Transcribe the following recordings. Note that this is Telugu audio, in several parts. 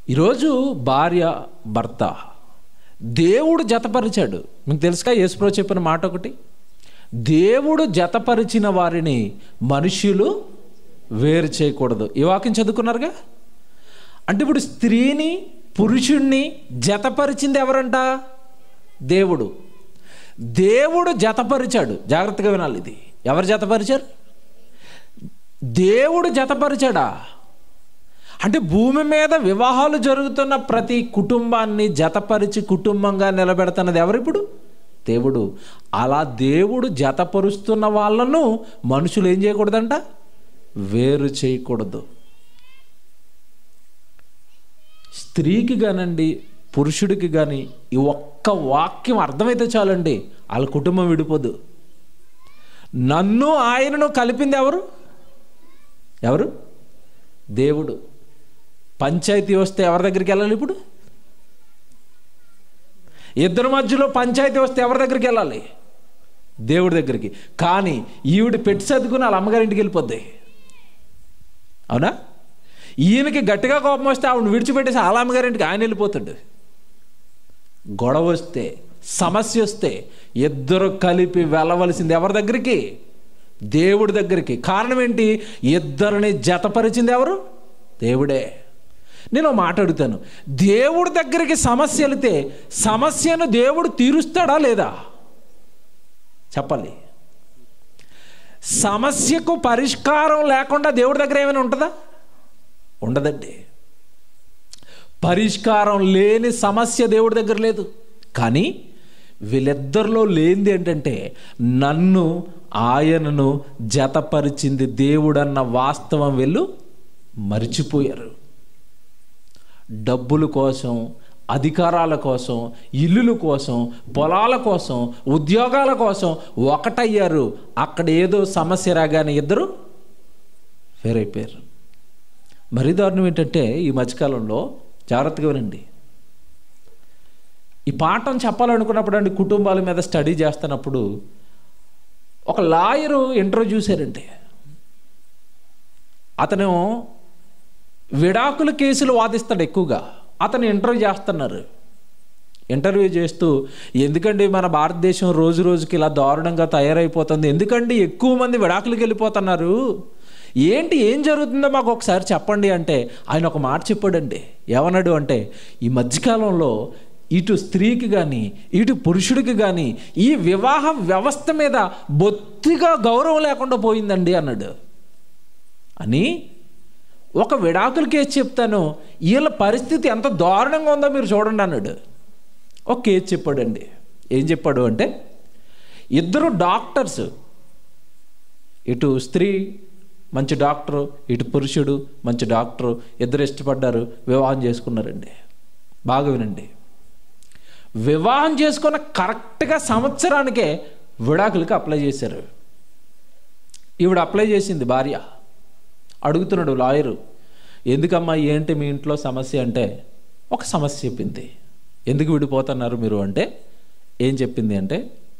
ఈరోజు భార్య భర్త దేవుడు జతపరిచాడు మీకు తెలుసుగా యేసుప్రభు చెప్పిన మాట ఒకటి దేవుడు జతపరిచిన వారిని మనుష్యులు వేరు చేయకూడదు ఈ వాక్యం చదువుకున్నారుగా అంటే ఇప్పుడు స్త్రీని పురుషుణ్ణి జతపరిచింది ఎవరంట దేవుడు దేవుడు జతపరిచాడు జాగ్రత్తగా వినాలి ఇది ఎవరు జతపరిచారు దేవుడు జతపరిచాడా అంటే భూమి మీద వివాహాలు జరుగుతున్న ప్రతి కుటుంబాన్ని జతపరిచి కుటుంబంగా నిలబెడుతున్నది ఎవరు ఇప్పుడు దేవుడు అలా దేవుడు జతపరుస్తున్న వాళ్ళను మనుషులు ఏం చేయకూడదంట వేరు చేయకూడదు స్త్రీకి కానండి పురుషుడికి కానీ ఈ ఒక్క వాక్యం అర్థమైతే చాలండి వాళ్ళ కుటుంబం విడిపోదు నన్ను ఆయనను కలిపింది ఎవరు ఎవరు దేవుడు పంచాయతీ వస్తే ఎవరి దగ్గరికి వెళ్ళాలి ఇప్పుడు ఇద్దరి మధ్యలో పంచాయతీ వస్తే ఎవరి దగ్గరికి వెళ్ళాలి దేవుడి దగ్గరికి కానీ ఈవిడ పెట్టి సర్దుకుని వాళ్ళ అమ్మగారింటికి వెళ్ళిపోద్ది అవునా ఈయనకి గట్టిగా కోపం వస్తే ఆవిడ విడిచిపెట్టేసి వాళ్ళ అమ్మగారింటికి ఆయన వెళ్ళిపోతాడు గొడవ వస్తే సమస్య వస్తే ఇద్దరు కలిపి వెళ్ళవలసింది ఎవరి దగ్గరికి దేవుడి దగ్గరికి కారణం ఏంటి ఇద్దరిని జతపరిచింది ఎవరు దేవుడే నేను ఒక మాట అడుగుతాను దేవుడి దగ్గరికి సమస్య వెళితే సమస్యను దేవుడు తీరుస్తాడా లేదా చెప్పాలి సమస్యకు పరిష్కారం లేకుండా దేవుడి దగ్గర ఏమైనా ఉంటుందా ఉండదండి పరిష్కారం లేని సమస్య దేవుడి దగ్గర లేదు కానీ వీళ్ళిద్దరిలో లేనిది ఏంటంటే నన్ను ఆయనను జతపరిచింది దేవుడన్న వాస్తవం వీళ్ళు మర్చిపోయారు డబ్బుల కోసం అధికారాల కోసం ఇల్లుల కోసం పొలాల కోసం ఉద్యోగాల కోసం ఒకటయ్యారు అక్కడ ఏదో సమస్య రాగానే ఇద్దరు వేరైపోయారు మరీ దారుణం ఏంటంటే ఈ మధ్యకాలంలో జాగ్రత్తగా వినండి ఈ పాఠం చెప్పాలనుకున్నప్పుడు అండి కుటుంబాల మీద స్టడీ చేస్తున్నప్పుడు ఒక లాయరు ఇంటర్వ్యూ చూశారంటే అతను విడాకుల కేసులు వాదిస్తాడు ఎక్కువగా అతను ఇంటర్వ్యూ చేస్తున్నారు ఇంటర్వ్యూ చేస్తూ ఎందుకండి మన భారతదేశం రోజు రోజుకి ఇలా దారుణంగా తయారైపోతుంది ఎందుకండి ఎక్కువ మంది విడాకులకు వెళ్ళిపోతున్నారు ఏంటి ఏం జరుగుతుందో మాకు ఒకసారి చెప్పండి అంటే ఆయన ఒక మాట చెప్పాడండి ఏమన్నాడు అంటే ఈ మధ్యకాలంలో ఇటు స్త్రీకి కానీ ఇటు పురుషుడికి కానీ ఈ వివాహ వ్యవస్థ మీద బొత్తిగా గౌరవం లేకుండా పోయిందండి అన్నాడు అని ఒక విడాకుల కేసు చెప్తాను వీళ్ళ పరిస్థితి ఎంత దారుణంగా ఉందో మీరు చూడండి అన్నాడు ఒక కేసు చెప్పాడండి ఏం చెప్పాడు అంటే ఇద్దరు డాక్టర్స్ ఇటు స్త్రీ మంచి డాక్టరు ఇటు పురుషుడు మంచి డాక్టరు ఇద్దరు ఇష్టపడ్డారు వివాహం చేసుకున్నారండి బాగా వినండి వివాహం చేసుకున్న కరెక్ట్గా సంవత్సరానికే విడాకులకి అప్లై చేశారు ఈవిడ అప్లై చేసింది భార్య అడుగుతున్నాడు లాయరు ఎందుకమ్మా ఏంటి మీ ఇంట్లో సమస్య అంటే ఒక సమస్య చెప్పింది ఎందుకు విడిపోతున్నారు మీరు అంటే ఏం చెప్పింది అంటే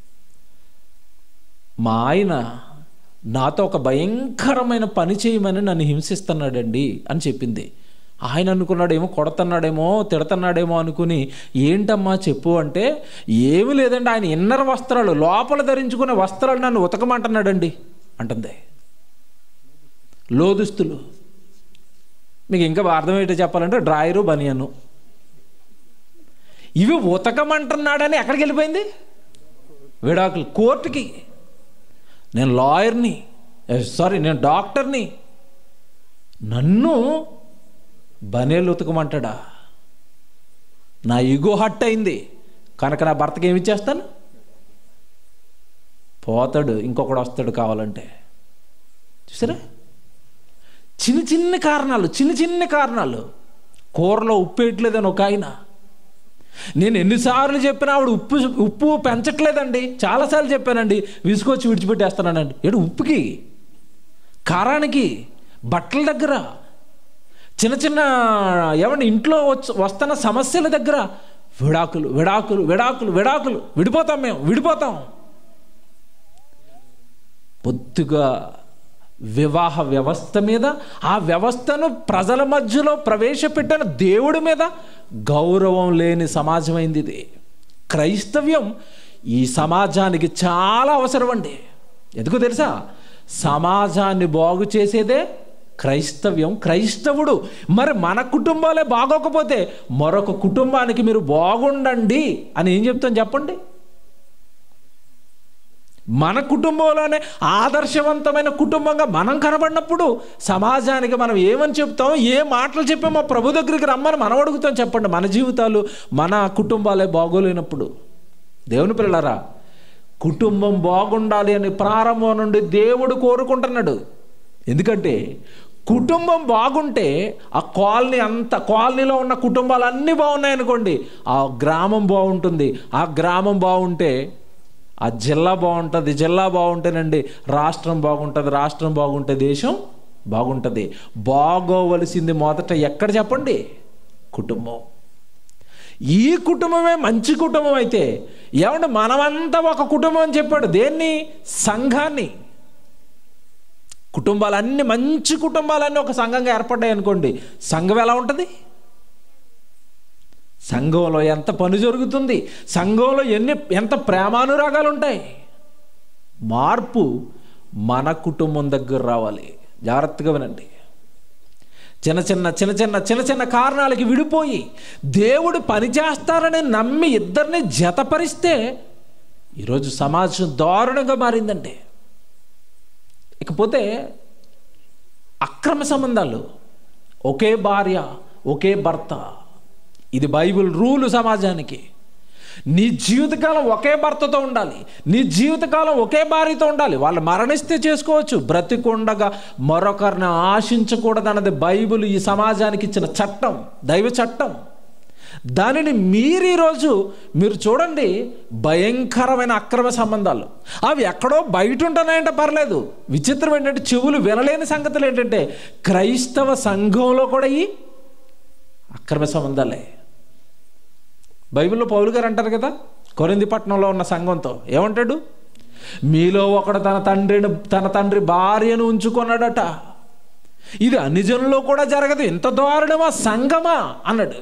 మా ఆయన నాతో ఒక భయంకరమైన పని చేయమని నన్ను హింసిస్తున్నాడండి అని చెప్పింది ఆయన అనుకున్నాడేమో కొడుతున్నాడేమో తిడుతున్నాడేమో అనుకుని ఏంటమ్మా చెప్పు అంటే ఏమీ లేదండి ఆయన ఇన్నర్ వస్త్రాలు లోపల ధరించుకునే వస్త్రాలు నన్ను ఉతకమంటున్నాడండి అంటుంది లోదుస్తులు మీకు ఇంకా అర్థమయ్యేట చెప్పాలంటే డ్రాయరు బనియను ఇవి ఉతకమంటున్నాడని ఎక్కడికి వెళ్ళిపోయింది విడాకులు కోర్టుకి నేను లాయర్ని సారీ నేను డాక్టర్ని నన్ను బనేలు ఉతకమంటాడా నా ఈగో హట్ అయింది కనుక నా భర్తకి ఏమి ఇచ్చేస్తాను పోతాడు ఇంకొకడు వస్తాడు కావాలంటే చూసారా చిన్న చిన్న కారణాలు చిన్న చిన్న కారణాలు కూరలో ఉప్పు వేయట్లేదని ఒక ఆయన నేను ఎన్నిసార్లు చెప్పినా ఆవిడ ఉప్పు ఉప్పు పెంచట్లేదండి చాలాసార్లు చెప్పానండి విసుకొచ్చి విడిచిపెట్టేస్తున్నానండి ఏడు ఉప్పుకి కారానికి బట్టల దగ్గర చిన్న చిన్న ఏమండి ఇంట్లో వచ్చి వస్తున్న సమస్యల దగ్గర విడాకులు విడాకులు విడాకులు విడాకులు విడిపోతాం మేము విడిపోతాం పొద్దుగా వివాహ వ్యవస్థ మీద ఆ వ్యవస్థను ప్రజల మధ్యలో ప్రవేశపెట్టిన దేవుడి మీద గౌరవం లేని సమాజమైంది ఇది క్రైస్తవ్యం ఈ సమాజానికి చాలా అవసరం అండి ఎందుకు తెలుసా సమాజాన్ని బాగు చేసేదే క్రైస్తవ్యం క్రైస్తవుడు మరి మన కుటుంబాలే బాగోకపోతే మరొక కుటుంబానికి మీరు బాగుండండి అని ఏం చెప్తాం చెప్పండి మన కుటుంబంలోనే ఆదర్శవంతమైన కుటుంబంగా మనం కనబడినప్పుడు సమాజానికి మనం ఏమని చెప్తాం ఏ మాటలు చెప్పామో ప్రభు దగ్గరికి రమ్మని మనం అడుగుతాం చెప్పండి మన జీవితాలు మన కుటుంబాలే బాగోలేనప్పుడు దేవుని పిల్లలారా కుటుంబం బాగుండాలి అని ప్రారంభం నుండి దేవుడు కోరుకుంటున్నాడు ఎందుకంటే కుటుంబం బాగుంటే ఆ కాలనీ అంత కాలనీలో ఉన్న కుటుంబాలు అన్నీ బాగున్నాయనుకోండి ఆ గ్రామం బాగుంటుంది ఆ గ్రామం బాగుంటే ఆ జిల్లా బాగుంటుంది జిల్లా బాగుంటేనండి రాష్ట్రం బాగుంటుంది రాష్ట్రం బాగుంటే దేశం బాగుంటుంది బాగోవలసింది మొదట ఎక్కడ చెప్పండి కుటుంబం ఈ కుటుంబమే మంచి కుటుంబం అయితే ఏమంటే మనమంతా ఒక కుటుంబం అని చెప్పాడు దేన్ని సంఘాన్ని కుటుంబాలన్నీ మంచి కుటుంబాలన్నీ ఒక సంఘంగా ఏర్పడ్డాయి అనుకోండి సంఘం ఎలా ఉంటుంది సంఘంలో ఎంత పని జరుగుతుంది సంఘంలో ఎన్ని ఎంత ప్రేమానురాగాలు ఉంటాయి మార్పు మన కుటుంబం దగ్గర రావాలి జాగ్రత్తగా వినండి చిన్న చిన్న చిన్న చిన్న చిన్న చిన్న కారణాలకి విడిపోయి దేవుడు పని చేస్తారని నమ్మి ఇద్దరిని జతపరిస్తే ఈరోజు సమాజం దారుణంగా మారిందండి ఇకపోతే అక్రమ సంబంధాలు ఒకే భార్య ఒకే భర్త ఇది బైబిల్ రూలు సమాజానికి నీ జీవితకాలం ఒకే భర్తతో ఉండాలి నీ జీవితకాలం ఒకే భార్యతో ఉండాలి వాళ్ళు మరణిస్తే చేసుకోవచ్చు బ్రతికుండగా మరొకరిని ఆశించకూడదన్నది బైబిల్ ఈ సమాజానికి ఇచ్చిన చట్టం దైవ చట్టం దానిని మీరు ఈరోజు మీరు చూడండి భయంకరమైన అక్రమ సంబంధాలు అవి ఎక్కడో బయట ఉంటున్నాయంటే పర్లేదు విచిత్రం ఏంటంటే చెవులు వినలేని సంగతులు ఏంటంటే క్రైస్తవ సంఘంలో కూడా ఈ అక్రమ సంబంధాలే బైబిల్లో పౌలు గారు అంటారు కదా కొరింది పట్టణంలో ఉన్న సంఘంతో ఏమంటాడు మీలో ఒకడు తన తండ్రిని తన తండ్రి భార్యను ఉంచుకున్నాడట ఇది అన్ని జనుల్లో కూడా జరగదు ఇంత దారుణమా సంఘమా అన్నాడు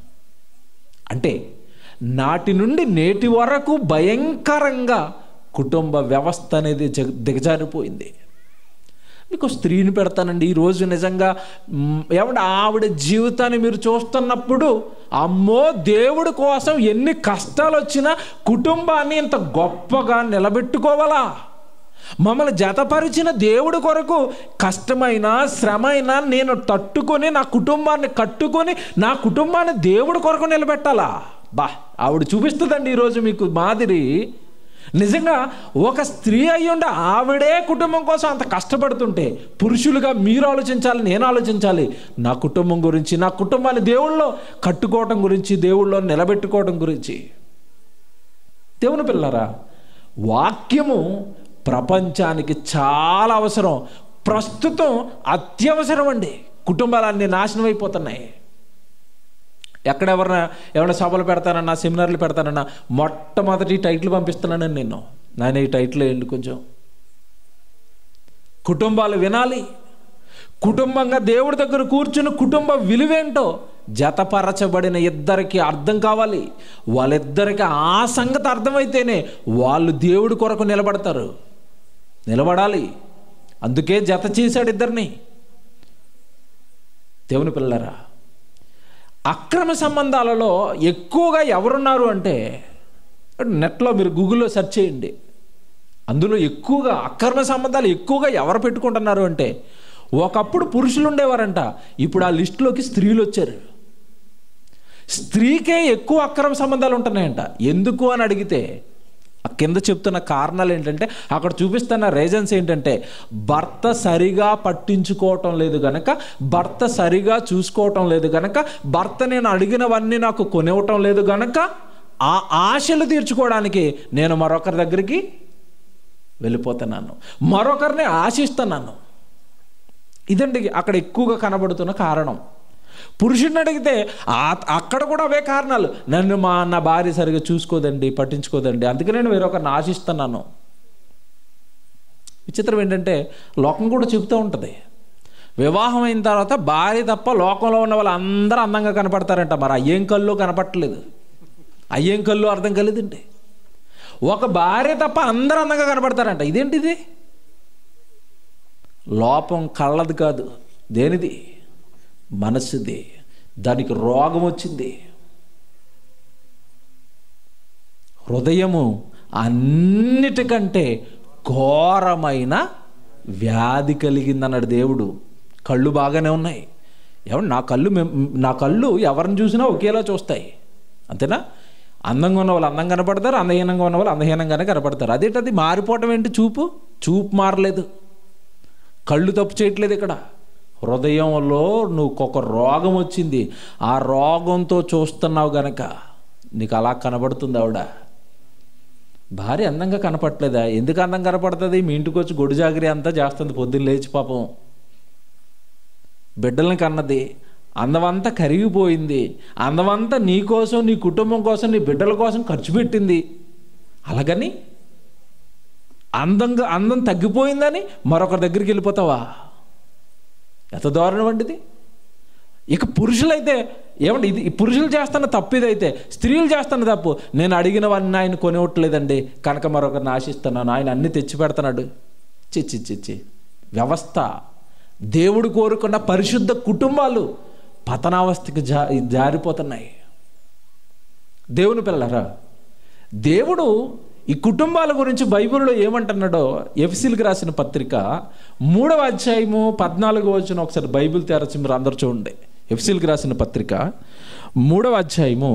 అంటే నాటి నుండి నేటి వరకు భయంకరంగా కుటుంబ వ్యవస్థ అనేది జగ దిగజారిపోయింది మీకు స్త్రీని పెడతానండి ఈరోజు నిజంగా మ్, ఏమంటే ఆవిడ జీవితాన్ని మీరు చూస్తున్నప్పుడు అమ్మో దేవుడి కోసం ఎన్ని కష్టాలు వచ్చినా కుటుంబాన్ని ఇంత గొప్పగా నిలబెట్టుకోవాలా మమ్మల్ని జతపరిచిన దేవుడి కొరకు కష్టమైన శ్రమైన నేను తట్టుకొని నా కుటుంబాన్ని కట్టుకొని నా కుటుంబాన్ని దేవుడి కొరకు నిలబెట్టాలా బా ఆవిడ చూపిస్తుందండి ఈరోజు మీకు మాదిరి నిజంగా ఒక స్త్రీ అయ్యుండి ఆవిడే కుటుంబం కోసం అంత కష్టపడుతుంటే పురుషులుగా మీరు ఆలోచించాలి నేను ఆలోచించాలి నా కుటుంబం గురించి నా కుటుంబాన్ని దేవుళ్ళలో కట్టుకోవటం గురించి దేవుళ్ళలో నిలబెట్టుకోవటం గురించి దేవుని పిల్లరా వాక్యము ప్రపంచానికి చాలా అవసరం ప్రస్తుతం అత్యవసరం అండి కుటుంబాలన్నీ నాశనం అయిపోతున్నాయి ఎక్కడ ఎవరైనా ఎవరైనా సభలు పెడతానన్నా సెమినార్లు పెడతానన్నా మొట్టమొదటి టైటిల్ పంపిస్తున్నానని నేను నాయన ఈ టైటిల్ వేయండి కొంచెం కుటుంబాలు వినాలి కుటుంబంగా దేవుడి దగ్గర కూర్చుని కుటుంబ విలువేంటో జతపరచబడిన ఇద్దరికి అర్థం కావాలి వాళ్ళిద్దరికి ఆ సంగతి అర్థమైతేనే వాళ్ళు దేవుడి కొరకు నిలబడతారు నిలబడాలి అందుకే జత చేశాడు ఇద్దరిని దేవుని పిల్లరా అక్రమ సంబంధాలలో ఎక్కువగా ఎవరున్నారు అంటే నెట్లో మీరు గూగుల్లో సెర్చ్ చేయండి అందులో ఎక్కువగా అక్రమ సంబంధాలు ఎక్కువగా ఎవరు పెట్టుకుంటున్నారు అంటే ఒకప్పుడు పురుషులు ఉండేవారంట ఇప్పుడు ఆ లిస్టులోకి స్త్రీలు వచ్చారు స్త్రీకే ఎక్కువ అక్రమ సంబంధాలు ఉంటున్నాయంట ఎందుకు అని అడిగితే ఆ కింద చెప్తున్న కారణాలు ఏంటంటే అక్కడ చూపిస్తున్న రీజన్స్ ఏంటంటే భర్త సరిగా పట్టించుకోవటం లేదు గనక భర్త సరిగా చూసుకోవటం లేదు గనక భర్త నేను అడిగినవన్నీ నాకు కొనివ్వటం లేదు గనక ఆ ఆశలు తీర్చుకోవడానికి నేను మరొకరి దగ్గరికి వెళ్ళిపోతున్నాను మరొకరిని ఆశిస్తున్నాను ఇదండి అక్కడ ఎక్కువగా కనబడుతున్న కారణం పురుషుడిని అడిగితే ఆ- అక్కడ కూడా అవే కారణాలు నన్ను మా నా భార్య సరిగా చూసుకోదండి పట్టించుకోదండి అందుకే నేను వేరొకరిని ఆశిస్తున్నాను విచిత్రం ఏంటంటే లోకం కూడా చెబుతూ ఉంటుంది వివాహం అయిన తర్వాత భార్య తప్ప లోకంలో ఉన్న వాళ్ళు అందరూ అందంగా కనపడతారంట మరి అయ్యేం కళ్ళు కనపడట్లేదు అయ్యేం కళ్ళు అర్థం కలిదండి ఒక భార్య తప్ప అందరూ అందంగా కనపడతారంట ఇదేంటిది లోపం కళ్ళది కాదు దేనిది మనసుది దానికి రోగం వచ్చింది హృదయము అన్నిటికంటే ఘోరమైన వ్యాధి కలిగిందన్నాడు దేవుడు కళ్ళు బాగానే ఉన్నాయి ఏమండి నా కళ్ళు మెం- నా కళ్ళు ఎవరిని చూసినా ఒకేలా చూస్తాయి అంతేనా అందంగా ఉన్న వాళ్ళు అందంగా కనపడతారు అందహీనంగా ఉన్న వాళ్ళు అందహీనంగానే కనపడతారు అదేంటది మారిపోవటం ఏంటి చూపు చూపు మారలేదు కళ్ళు తప్పు చేయట్లేదు ఇక్కడ హృదయంలో నువ్వు ఒక రోగం వచ్చింది ఆ రోగంతో చూస్తున్నావు గనక నీకు అలా కనబడుతుంది ఆవిడ భార్య అందంగా కనపట్లేదా ఎందుకు అందం కనపడుతుంది మీ ఇంటికి వచ్చి గొడు జాగిరి అంతా చేస్తుంది పొద్దున్న లేచి పాపం బిడ్డల్ని కన్నది అందమంతా కరిగిపోయింది అందమంతా నీ కోసం నీ కుటుంబం కోసం నీ బిడ్డల కోసం ఖర్చు పెట్టింది అలాగని అందంగా అందం తగ్గిపోయిందని మరొకరి దగ్గరికి వెళ్ళిపోతావా ఎంత దారుణం అండి ఇది ఇక పురుషులైతే ఏమండి ఇది ఈ పురుషులు చేస్తున్న తప్పు ఇదైతే స్త్రీలు చేస్తున్న తప్పు నేను అడిగినవన్నీ ఆయన కొనివ్వట్లేదండి కనుక మరొకరిని ఆశిస్తున్నాను ఆయన అన్ని తెచ్చి పెడుతున్నాడు చిచ్చి చిచ్చి వ్యవస్థ దేవుడు కోరుకున్న పరిశుద్ధ కుటుంబాలు పతనావస్థకి జా జారిపోతున్నాయి దేవుని పిల్లరా దేవుడు ఈ కుటుంబాల గురించి బైబిల్లో ఏమంటున్నాడో ఎఫ్సిల్కి రాసిన పత్రిక మూడవ అధ్యాయము పద్నాలుగు వచ్చిన ఒకసారి బైబిల్ తెరచి మీరు అందరు చూడండి ఎఫ్సిల్కి రాసిన పత్రిక మూడవ అధ్యాయము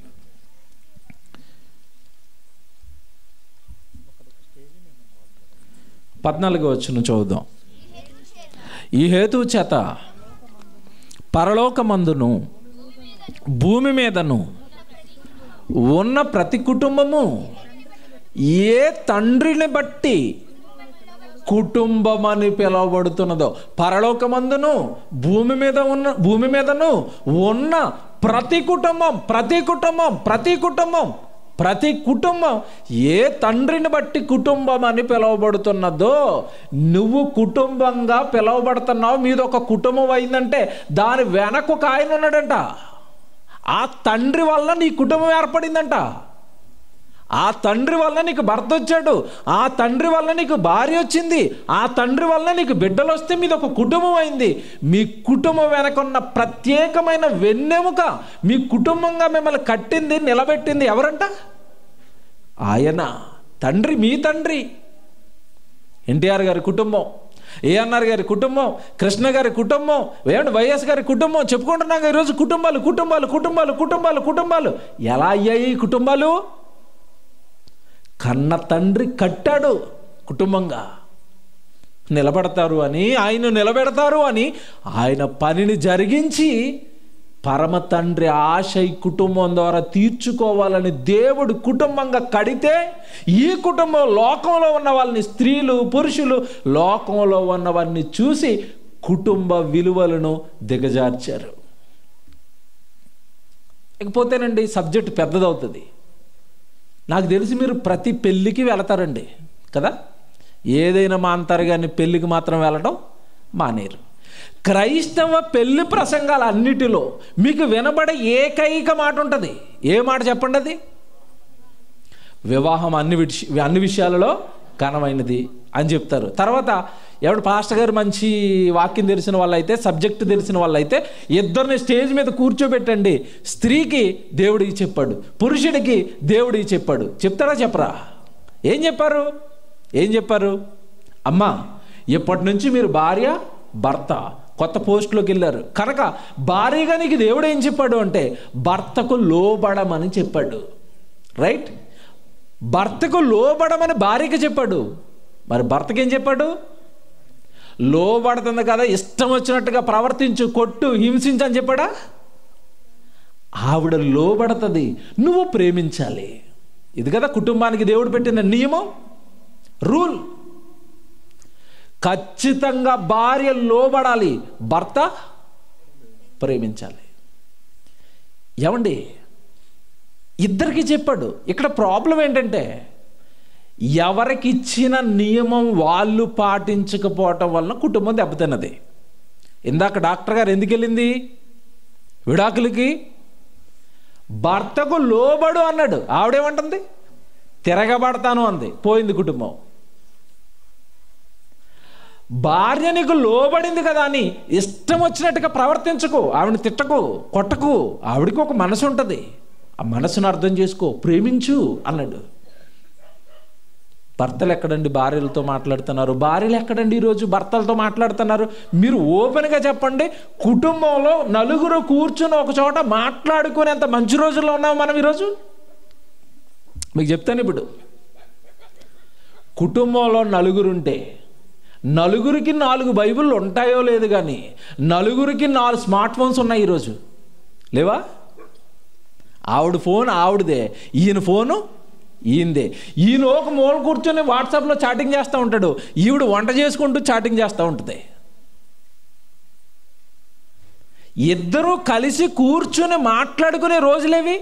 పద్నాలుగు వచ్చిన చూద్దాం ఈ హేతువు చేత పరలోకమందును భూమి మీదను ఉన్న ప్రతి కుటుంబము ఏ తండ్రిని బట్టి కుటుంబం అని పిలువబడుతున్నదో పరలోకమందును భూమి మీద ఉన్న భూమి మీదను ఉన్న ప్రతి కుటుంబం ప్రతి కుటుంబం ప్రతి కుటుంబం ప్రతి కుటుంబం ఏ తండ్రిని బట్టి కుటుంబం అని పిలువబడుతున్నదో నువ్వు కుటుంబంగా పిలువబడుతున్నావు మీద ఒక కుటుంబం అయిందంటే దాని వెనక ఒక ఆయన ఉన్నాడంట ఆ తండ్రి వల్ల నీ కుటుంబం ఏర్పడిందంట ఆ తండ్రి వల్ల నీకు భర్త వచ్చాడు ఆ తండ్రి వల్ల నీకు భార్య వచ్చింది ఆ తండ్రి వల్ల నీకు బిడ్డలు వస్తే మీది ఒక కుటుంబం అయింది మీ కుటుంబం వెనకున్న ప్రత్యేకమైన వెన్నెముక మీ కుటుంబంగా మిమ్మల్ని కట్టింది నిలబెట్టింది ఎవరంట ఆయన తండ్రి మీ తండ్రి ఎన్టీఆర్ గారి కుటుంబం ఏఎన్ఆర్ గారి కుటుంబం కృష్ణ గారి కుటుంబం ఏమంటే వైఎస్ గారి కుటుంబం చెప్పుకుంటున్నాం కదా ఈరోజు కుటుంబాలు కుటుంబాలు కుటుంబాలు కుటుంబాలు కుటుంబాలు ఎలా అయ్యాయి ఈ కుటుంబాలు కన్న తండ్రి కట్టాడు కుటుంబంగా నిలబడతారు అని ఆయన నిలబెడతారు అని ఆయన పనిని జరిగించి పరమ తండ్రి ఆశ ఈ కుటుంబం ద్వారా తీర్చుకోవాలని దేవుడు కుటుంబంగా కడితే ఈ కుటుంబం లోకంలో ఉన్న వాళ్ళని స్త్రీలు పురుషులు లోకంలో ఉన్నవారిని చూసి కుటుంబ విలువలను దిగజార్చారు ఇకపోతేనండి సబ్జెక్ట్ పెద్దదవుతుంది నాకు తెలిసి మీరు ప్రతి పెళ్ళికి వెళతారండి కదా ఏదైనా మాంతారు కానీ పెళ్ళికి మాత్రం వెళ్ళడం మానేరు క్రైస్తవ పెళ్లి ప్రసంగాలు అన్నిటిలో మీకు వినబడే ఏకైక మాట ఉంటుంది ఏ మాట చెప్పండి అది వివాహం అన్ని విష అన్ని విషయాలలో ఘనమైనది అని చెప్తారు తర్వాత ఎవడు పాస్టర్ గారు మంచి వాక్యం తెలిసిన వాళ్ళైతే సబ్జెక్ట్ తెలిసిన వాళ్ళైతే ఇద్దరిని స్టేజ్ మీద కూర్చోబెట్టండి స్త్రీకి దేవుడికి చెప్పాడు పురుషుడికి దేవుడికి చెప్పాడు చెప్తారా చెప్పరా ఏం చెప్పారు ఏం చెప్పారు అమ్మా ఇప్పటి నుంచి మీరు భార్య భర్త కొత్త పోస్టులోకి వెళ్ళారు కనుక భార్యగా నీకు దేవుడు ఏం చెప్పాడు అంటే భర్తకు లోబడమని చెప్పాడు రైట్ భర్తకు లోబడమని భార్యకి చెప్పాడు మరి భర్తకి ఏం చెప్పాడు లోబడుతుంది కదా ఇష్టం వచ్చినట్టుగా ప్రవర్తించు కొట్టు హింసించు అని చెప్పాడా ఆవిడ లోబడుతుంది నువ్వు ప్రేమించాలి ఇది కదా కుటుంబానికి దేవుడు పెట్టిన నియమం రూల్ ఖచ్చితంగా భార్య లోబడాలి భర్త ప్రేమించాలి ఏమండి ఇద్దరికి చెప్పాడు ఇక్కడ ప్రాబ్లం ఏంటంటే ఎవరికి ఇచ్చిన నియమం వాళ్ళు పాటించకపోవటం వలన కుటుంబం దెబ్బతిన్నది ఇందాక డాక్టర్ గారు ఎందుకు వెళ్ళింది విడాకులకి భర్తకు లోబడు అన్నాడు ఆవిడేమంటుంది తిరగబడతాను అంది పోయింది కుటుంబం భార్య నీకు లోబడింది కదా అని ఇష్టం వచ్చినట్టుగా ప్రవర్తించకు ఆవిడని తిట్టకు కొట్టకు ఆవిడకి ఒక మనసు ఉంటుంది ఆ మనసును అర్థం చేసుకో ప్రేమించు అన్నాడు భర్తలు ఎక్కడండి భార్యలతో మాట్లాడుతున్నారు భార్యలు ఎక్కడండి ఈరోజు భర్తలతో మాట్లాడుతున్నారు మీరు ఓపెన్గా చెప్పండి కుటుంబంలో నలుగురు కూర్చుని ఒక చోట మాట్లాడుకునేంత మంచి రోజుల్లో ఉన్నాం మనం ఈరోజు మీకు చెప్తాను ఇప్పుడు కుటుంబంలో నలుగురుంటే నలుగురికి నాలుగు బైబిళ్ళు ఉంటాయో లేదు కానీ నలుగురికి నాలుగు స్మార్ట్ ఫోన్స్ ఉన్నాయి ఈరోజు లేవా ఆవిడ ఫోన్ ఆవిడదే ఈయన ఫోను ఈయనదే ఈయన ఒక మూల కూర్చొని వాట్సాప్లో చాటింగ్ చేస్తూ ఉంటాడు ఈవిడ వంట చేసుకుంటూ చాటింగ్ చేస్తూ ఉంటుంది ఇద్దరూ కలిసి కూర్చొని మాట్లాడుకునే రోజులేవి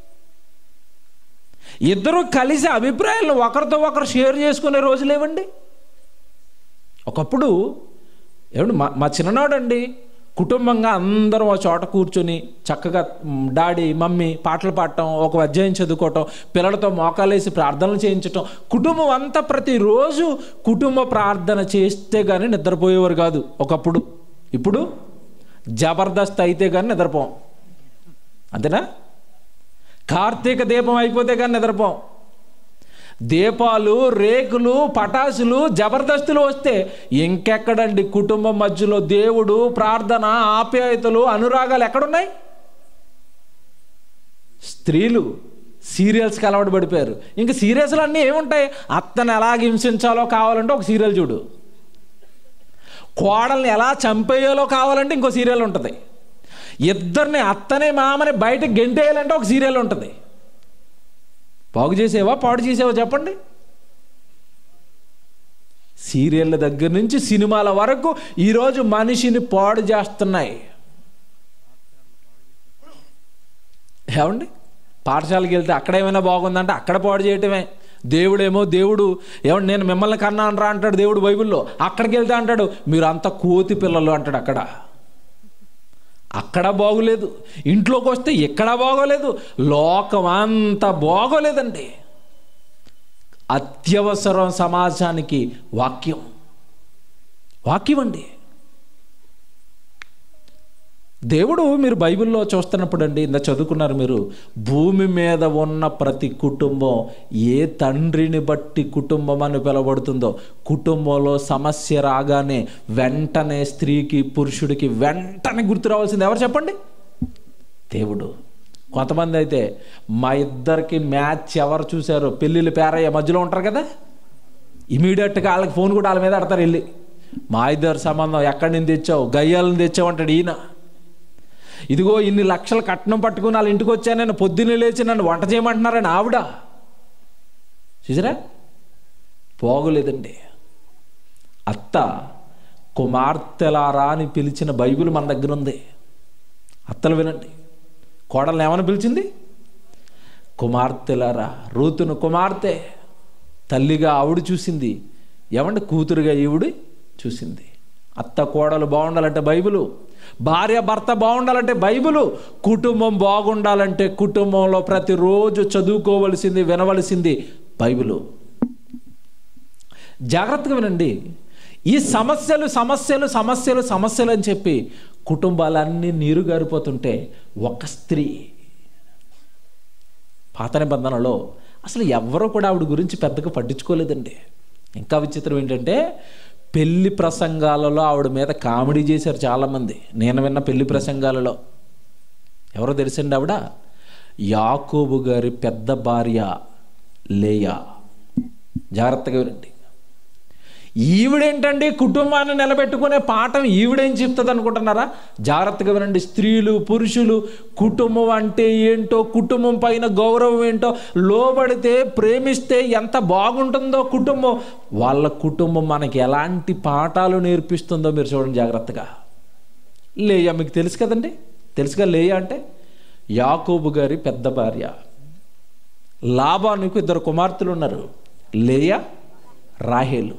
ఇద్దరూ కలిసి అభిప్రాయాలను ఒకరితో ఒకరు షేర్ చేసుకునే రోజులేవండి ఒకప్పుడు ఏమండి మా మా చిన్ననాడండి కుటుంబంగా అందరం ఒక చోట కూర్చొని చక్కగా మ్, డాడీ మమ్మీ పాటలు పాడటం ఒక అధ్యాయం చదువుకోవటం పిల్లలతో మోకాలేసి ప్రార్థనలు చేయించటం కుటుంబం అంతా ప్రతిరోజు కుటుంబ ప్రార్థన చేస్తే కానీ నిద్రపోయేవారు కాదు ఒకప్పుడు ఇప్పుడు జబర్దస్త్ అయితే కానీ నిద్రపోం అంతేనా కార్తీక దీపం అయిపోతే కానీ నిద్రపోం దీపాలు రేకులు పటాసులు జబర్దస్తులు వస్తే ఇంకెక్కడండి కుటుంబం మధ్యలో దేవుడు ప్రార్థన ఆప్యాయతలు అనురాగాలు ఎక్కడున్నాయి స్త్రీలు సీరియల్స్కి అలవాటు పడిపోయారు ఇంకా సీరియల్స్లు అన్నీ ఏముంటాయి అత్తను ఎలా హింసించాలో కావాలంటే ఒక సీరియల్ చూడు కోడల్ని ఎలా చంపేయాలో కావాలంటే ఇంకో సీరియల్ ఉంటుంది ఇద్దరిని అత్తనే మామని బయటకు గెంటేయాలంటే ఒక సీరియల్ ఉంటుంది బాగు చేసేవా పాడు చేసేవా చెప్పండి సీరియళ్ళ దగ్గర నుంచి సినిమాల వరకు ఈరోజు మనిషిని పాడు చేస్తున్నాయి ఏమండి పాఠశాలకు వెళ్తే అక్కడ ఏమైనా బాగుందంటే అక్కడ పాడు చేయటమే దేవుడేమో దేవుడు ఏమండి నేను మిమ్మల్ని కన్నా అనరా అంటాడు దేవుడు బైబిల్లో అక్కడికి వెళ్తే అంటాడు మీరు అంత కోతి పిల్లలు అంటాడు అక్కడ అక్కడ బాగోలేదు ఇంట్లోకి వస్తే ఇక్కడ బాగోలేదు లోకం అంతా బాగోలేదండి అత్యవసరం సమాజానికి వాక్యం వాక్యం అండి దేవుడు మీరు బైబిల్లో చూస్తున్నప్పుడు అండి ఇంత చదువుకున్నారు మీరు భూమి మీద ఉన్న ప్రతి కుటుంబం ఏ తండ్రిని బట్టి కుటుంబం అని పిలువబడుతుందో కుటుంబంలో సమస్య రాగానే వెంటనే స్త్రీకి పురుషుడికి వెంటనే గుర్తు రావాల్సింది ఎవరు చెప్పండి దేవుడు కొంతమంది అయితే మా ఇద్దరికి మ్యాచ్ ఎవరు చూశారు పెళ్ళిళ్ళు పేరయ్య మధ్యలో ఉంటారు కదా ఇమీడియట్గా వాళ్ళకి ఫోన్ కూడా వాళ్ళ మీద ఆడతారు వెళ్ళి మా ఇద్దరు సంబంధం ఎక్కడి నుంచి తెచ్చావు గయ్యాలను తెచ్చావు అంటాడు ఈయన ఇదిగో ఇన్ని లక్షలు కట్నం పట్టుకుని వాళ్ళ ఇంటికి వచ్చా నేను పొద్దున్నే లేచి నన్ను వంట చేయమంటున్నారని ఆవిడ చూసారా పోగలేదండి అత్త కుమార్తెలారా అని పిలిచిన బైబిల్ మన దగ్గర ఉంది అత్తలు వినండి కోడల్ని ఏమని పిలిచింది కుమార్తెలారా రూతును కుమార్తె తల్లిగా ఆవిడ చూసింది ఏమంటే కూతురుగా ఈవిడ చూసింది అత్త కోడలు బాగుండాలంటే బైబిలు భార్య భర్త బాగుండాలంటే బైబిలు కుటుంబం బాగుండాలంటే కుటుంబంలో ప్రతిరోజు చదువుకోవలసింది వినవలసింది బైబిలు జాగ్రత్తగా వినండి ఈ సమస్యలు సమస్యలు సమస్యలు సమస్యలు అని చెప్పి కుటుంబాలన్నీ నీరు గారిపోతుంటే ఒక స్త్రీ పాత నిబంధనలో అసలు ఎవరో కూడా ఆవిడ గురించి పెద్దగా పట్టించుకోలేదండి ఇంకా విచిత్రం ఏంటంటే పెళ్లి ప్రసంగాలలో ఆవిడ మీద కామెడీ చేశారు చాలామంది నేను విన్న పెళ్లి ప్రసంగాలలో ఎవరో తెలుసండి ఆవిడ యాకోబు గారి పెద్ద భార్య లేయా జాగ్రత్తగా వినండి ఈవిడేంటండి కుటుంబాన్ని నిలబెట్టుకునే పాఠం ఈవిడేం చెప్తుంది అనుకుంటున్నారా జాగ్రత్తగా వినండి స్త్రీలు పురుషులు కుటుంబం అంటే ఏంటో కుటుంబం పైన గౌరవం ఏంటో లోబడితే ప్రేమిస్తే ఎంత బాగుంటుందో కుటుంబం వాళ్ళ కుటుంబం మనకి ఎలాంటి పాఠాలు నేర్పిస్తుందో మీరు చూడండి జాగ్రత్తగా లేయా మీకు తెలుసు కదండి తెలుసుగా లేయా అంటే యాకోబు గారి పెద్ద భార్య లాభానికి ఇద్దరు కుమార్తెలు ఉన్నారు లేయా రాహేలు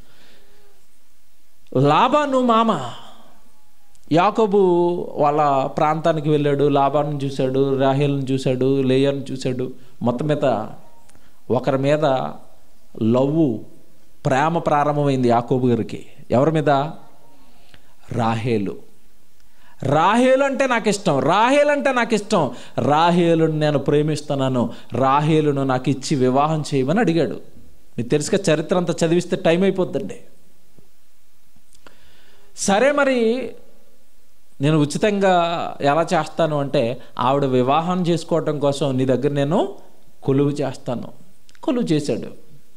లాబాను మామ యాకోబు వాళ్ళ ప్రాంతానికి వెళ్ళాడు లాబాను చూశాడు రాహేల్ని చూశాడు లేయర్ని చూశాడు మొత్తం మీద ఒకరి మీద లవ్వు ప్రేమ ప్రారంభమైంది యాకోబు గారికి ఎవరి మీద రాహేలు రాహేలు అంటే నాకు ఇష్టం రాహేలు అంటే నాకు ఇష్టం రాహేలును నేను ప్రేమిస్తున్నాను రాహేలును నాకు ఇచ్చి వివాహం చేయమని అడిగాడు మీకు తెలుసుగా చరిత్ర అంతా చదివిస్తే టైం అయిపోద్దండి సరే మరి నేను ఉచితంగా ఎలా చేస్తాను అంటే ఆవిడ వివాహం చేసుకోవటం కోసం నీ దగ్గర నేను కొలువు చేస్తాను కొలువు చేశాడు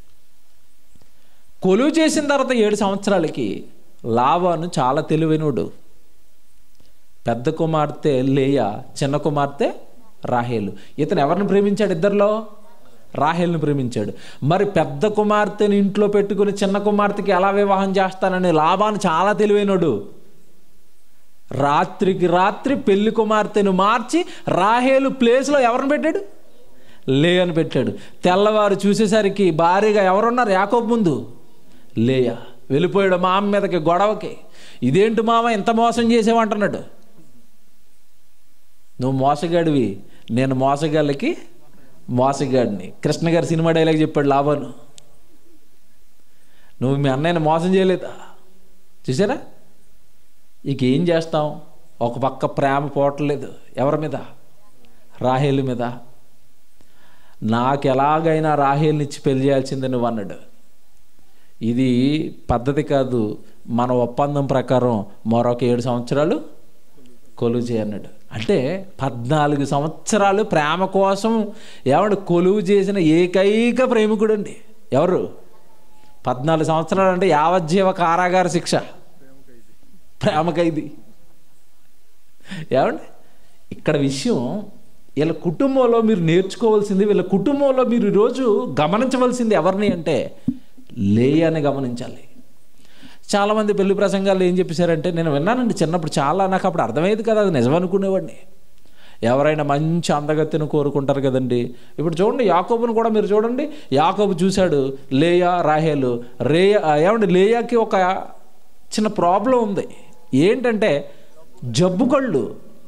కొలువు చేసిన తర్వాత ఏడు సంవత్సరాలకి లాభాను చాలా తెలివైనడు పెద్ద కుమార్తె లేయ చిన్న కుమార్తె రాహేలు ఇతను ఎవరిని ప్రేమించాడు ఇద్దరిలో రాహేల్ని ప్రేమించాడు మరి పెద్ద కుమార్తెని ఇంట్లో పెట్టుకుని చిన్న కుమార్తెకి ఎలా వివాహం చేస్తానని లాభాన్ని చాలా తెలివైనడు రాత్రికి రాత్రి పెళ్లి కుమార్తెను మార్చి రాహేలు ప్లేస్లో ఎవరిని పెట్టాడు లే అని పెట్టాడు తెల్లవారు చూసేసరికి భారీగా ఎవరున్నారు యాకోబు ముందు లేయ వెళ్ళిపోయాడు మామ మీదకి గొడవకి ఇదేంటి మామ ఇంత మోసం చేసేవంటున్నాడు నువ్వు మోసగాడివి నేను మోసగాళ్ళకి మోసగాడిని కృష్ణ గారి సినిమా డైలాగ్ చెప్పాడు లాభాను నువ్వు మీ అన్నయ్యని మోసం చేయలేదా చూసారా ఇక ఏం చేస్తాం ఒక పక్క ప్రేమ పోవట్లేదు ఎవరి మీద రాహేలు మీద నాకు ఎలాగైనా రాహేల్ని ఇచ్చి పెళ్లి చేయాల్సిందే నువ్వు అన్నాడు ఇది పద్ధతి కాదు మన ఒప్పందం ప్రకారం మరొక ఏడు సంవత్సరాలు కొలువు చేయన్నాడు అంటే పద్నాలుగు సంవత్సరాలు ప్రేమ కోసం ఎవడు కొలువు చేసిన ఏకైక ప్రేమికుడు అండి ఎవరు పద్నాలుగు సంవత్సరాలు అంటే యావజ్జీవ కారాగార శిక్ష ప్రేమ ఖైదీ ఏమండి ఇక్కడ విషయం వీళ్ళ కుటుంబంలో మీరు నేర్చుకోవాల్సింది వీళ్ళ కుటుంబంలో మీరు ఈరోజు గమనించవలసింది ఎవరిని అంటే లేయని గమనించాలి చాలామంది పెళ్లి ప్రసంగాలు ఏం చెప్పేశారంటే నేను విన్నానండి చిన్నప్పుడు చాలా నాకు అప్పుడు అర్థమయ్యేది కదా అది నిజం అనుకునేవాడిని ఎవరైనా మంచి అందగత్తిని కోరుకుంటారు కదండి ఇప్పుడు చూడండి యాకోబుని కూడా మీరు చూడండి యాకోబు చూశాడు లేయా రాహేలు రేయా ఏమండి లేయాకి ఒక చిన్న ప్రాబ్లం ఉంది ఏంటంటే జబ్బు కళ్ళు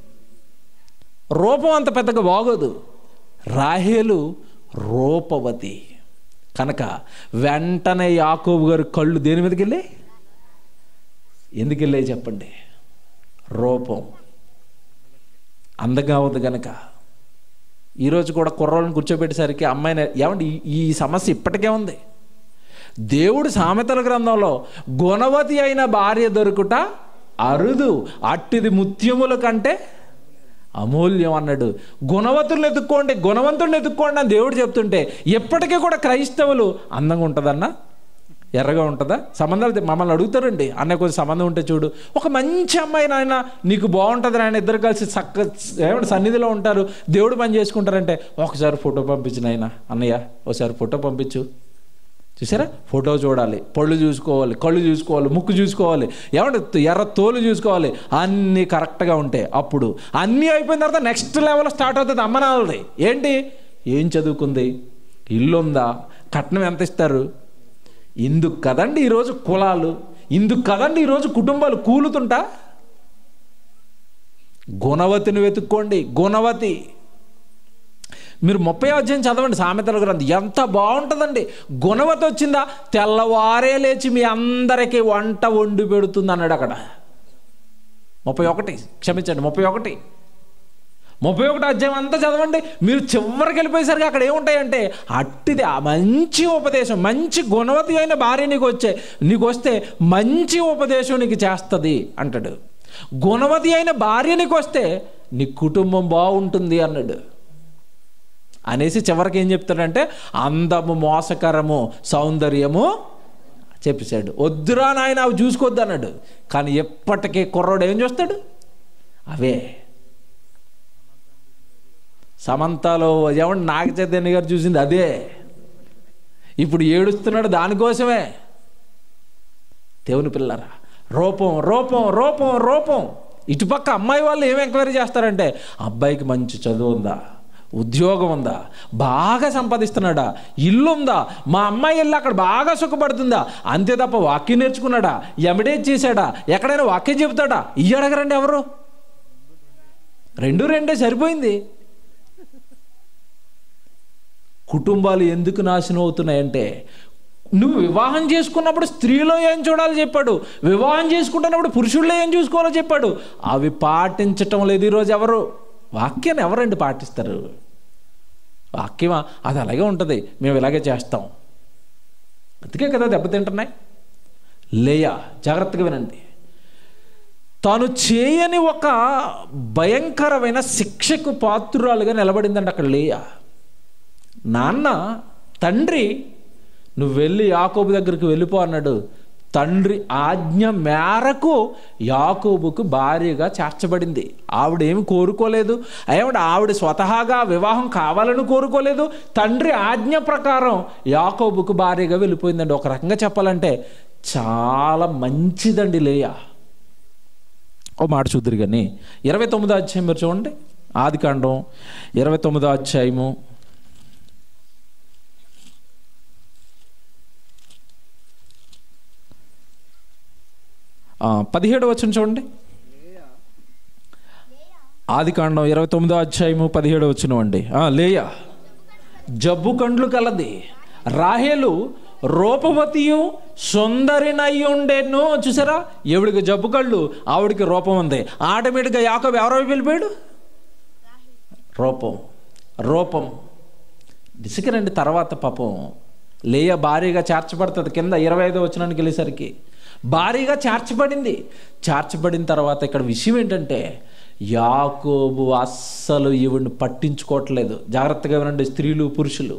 రూపం అంత పెద్దగా బాగోదు రాహేలు రూపవతి కనుక వెంటనే యాకోబు గారు కళ్ళు దేని మీదకి వెళ్ళి ఎందుకు వెళ్ళాయి చెప్పండి రూపం అందంగా ఉంది గనక ఈరోజు కూడా కుర్రోళ్ళని కూర్చోబెట్టేసరికి అమ్మాయిని ఏమండి ఈ- ఈ సమస్య ఇప్పటికే ఉంది దేవుడు సామెతల గ్రంథంలో గుణవతి అయిన భార్య దొరుకుట అరుదు అట్టిది ముత్యముల కంటే అమూల్యం అన్నాడు గుణవతులను ఎత్తుక్కోండి గుణవంతులను ఎత్తుక్కోండి అని దేవుడు చెప్తుంటే ఎప్పటికీ కూడా క్రైస్తవులు అందంగా ఉంటుందన్నా ఎర్రగా ఉంటుందా సంబంధాలు తె- మమ్మల్ని అడుగుతారండి అన్న కొంచెం సంబంధం ఉంటే చూడు ఒక మంచి అమ్మాయి నాయన నీకు బాగుంటుంది నాయన ఇద్దరు కలిసి చక్క ఏమంటే సన్నిధిలో ఉంటారు దేవుడు పని చేసుకుంటారంటే ఒకసారి ఫోటో పంపించు నాయన అన్నయ్య ఒకసారి ఫోటో పంపించు చూసారా ఫోటో చూడాలి పళ్ళు చూసుకోవాలి కళ్ళు చూసుకోవాలి ముక్కు చూసుకోవాలి ఏమంటే ఎర్ర తోలు చూసుకోవాలి అన్నీ కరెక్ట్గా ఉంటాయి అప్పుడు అన్నీ అయిపోయిన తర్వాత నెక్స్ట్ లెవెల్ స్టార్ట్ అవుతుంది అమ్మనాలది ఏంటి ఏం చదువుకుంది ఇల్లు ఉందా కట్నం ఎంత ఇస్తారు ఇందుకు కదండి ఈరోజు కులాలు ఇందుకు కదండి ఈరోజు కుటుంబాలు కూలుతుంటా గుణవతిని వెతుక్కోండి గుణవతి మీరు ముప్పై అధ్యాయం చదవండి సామెతల గ్రంథం ఎంత బాగుంటుందండి గుణవతి వచ్చిందా తెల్లవారే లేచి మీ అందరికీ వంట వండి పెడుతుంది అన్నాడు అక్కడ ముప్పై ఒకటి క్షమించండి ముప్పై ఒకటి ముప్పై ఒకటి అధ్యాయం అంతా చదవండి మీరు చివరికి వెళ్ళిపోయేసరికి అక్కడ ఏముంటాయంటే అట్టిది ఆ మంచి ఉపదేశం మంచి గుణవతి అయిన భార్య నీకు వచ్చే నీకు వస్తే మంచి ఉపదేశం నీకు చేస్తుంది అంటాడు గుణవతి అయిన భార్య నీకు వస్తే నీ కుటుంబం బాగుంటుంది అన్నాడు అనేసి చివరికి ఏం చెప్తాడంటే అందము మోసకరము సౌందర్యము చెప్పేశాడు వద్దురా నాయన అవి చూసుకోవద్దు అన్నాడు కానీ ఎప్పటికీ కుర్రోడు ఏం చూస్తాడు అవే సమంతలో ఏమంటే నాగ చైతన్య గారు చూసింది అదే ఇప్పుడు ఏడుస్తున్నాడు దానికోసమే దేవుని పిల్లరా రూపం రూపం రూపం రూపం ఇటుపక్క అమ్మాయి వాళ్ళు ఏం ఎంక్వైరీ చేస్తారంటే అబ్బాయికి మంచి చదువు ఉందా ఉద్యోగం ఉందా బాగా సంపాదిస్తున్నాడా ఇల్లు ఉందా మా అమ్మాయి వెళ్ళి అక్కడ బాగా సుఖపడుతుందా అంతే తప్ప వాక్యం నేర్చుకున్నాడా ఎమిడేట్ చేశాడా ఎక్కడైనా వాక్యం చెబుతాడా ఇవి అడగరండి ఎవరు రెండు రెండే సరిపోయింది కుటుంబాలు ఎందుకు నాశనం అవుతున్నాయంటే నువ్వు వివాహం చేసుకున్నప్పుడు స్త్రీలో ఏం చూడాలో చెప్పాడు వివాహం చేసుకుంటున్నప్పుడు పురుషుల్లో ఏం చూసుకోవాలో చెప్పాడు అవి పాటించటం లేదు ఈరోజు ఎవరు వాక్యాన్ని ఎవరండి పాటిస్తారు వాక్యమా అది అలాగే ఉంటుంది మేము ఇలాగే చేస్తాం అందుకే కదా దెబ్బతింటున్నాయి లేయా జాగ్రత్తగా వినండి తాను చేయని ఒక భయంకరమైన శిక్షకు పాత్రురాలుగా నిలబడిందండి అక్కడ లేయా నాన్న తండ్రి నువ్వు వెళ్ళి యాకోబు దగ్గరికి వెళ్ళిపో అన్నాడు తండ్రి ఆజ్ఞ మేరకు యాకోబుకు భార్యగా చేర్చబడింది ఆవిడేమి కోరుకోలేదు ఏమిటి ఆవిడ స్వతహాగా వివాహం కావాలని కోరుకోలేదు తండ్రి ఆజ్ఞ ప్రకారం యాకోబుకు భార్యగా వెళ్ళిపోయిందండి ఒక రకంగా చెప్పాలంటే చాలా మంచిదండి లేయా ఓ మాట చూద్దరు కానీ ఇరవై తొమ్మిదో అధ్యాయం మీరు చూడండి ఆది కాండం ఇరవై తొమ్మిదో అధ్యాయము పదిహేడు వచ్చిన చూడండి ఆది కాండం ఇరవై తొమ్మిదో అధ్యాయము పదిహేడు వచ్చిన అండి లేయా జబ్బు కండ్లు కలది రాహేలు రూపవతియు సుందరినయ్యుండేను చూసారా ఎవడికి జబ్బు కళ్ళు ఆవిడికి రూపం ఉంది ఆటోమేటిక్గా యాకోబు ఎవరో వెళ్ళిపోయాడు రూపం రూపం దిశకరండి తర్వాత పాపం లేయ భారీగా చేర్చబడుతుంది కింద ఇరవై ఐదో వచ్చినానికి వెళ్ళేసరికి భారీగా చేర్చబడింది చేర్చబడిన తర్వాత ఇక్కడ విషయం ఏంటంటే యాకోబు అస్సలు ఈవిడిని పట్టించుకోవట్లేదు జాగ్రత్తగా వినండి స్త్రీలు పురుషులు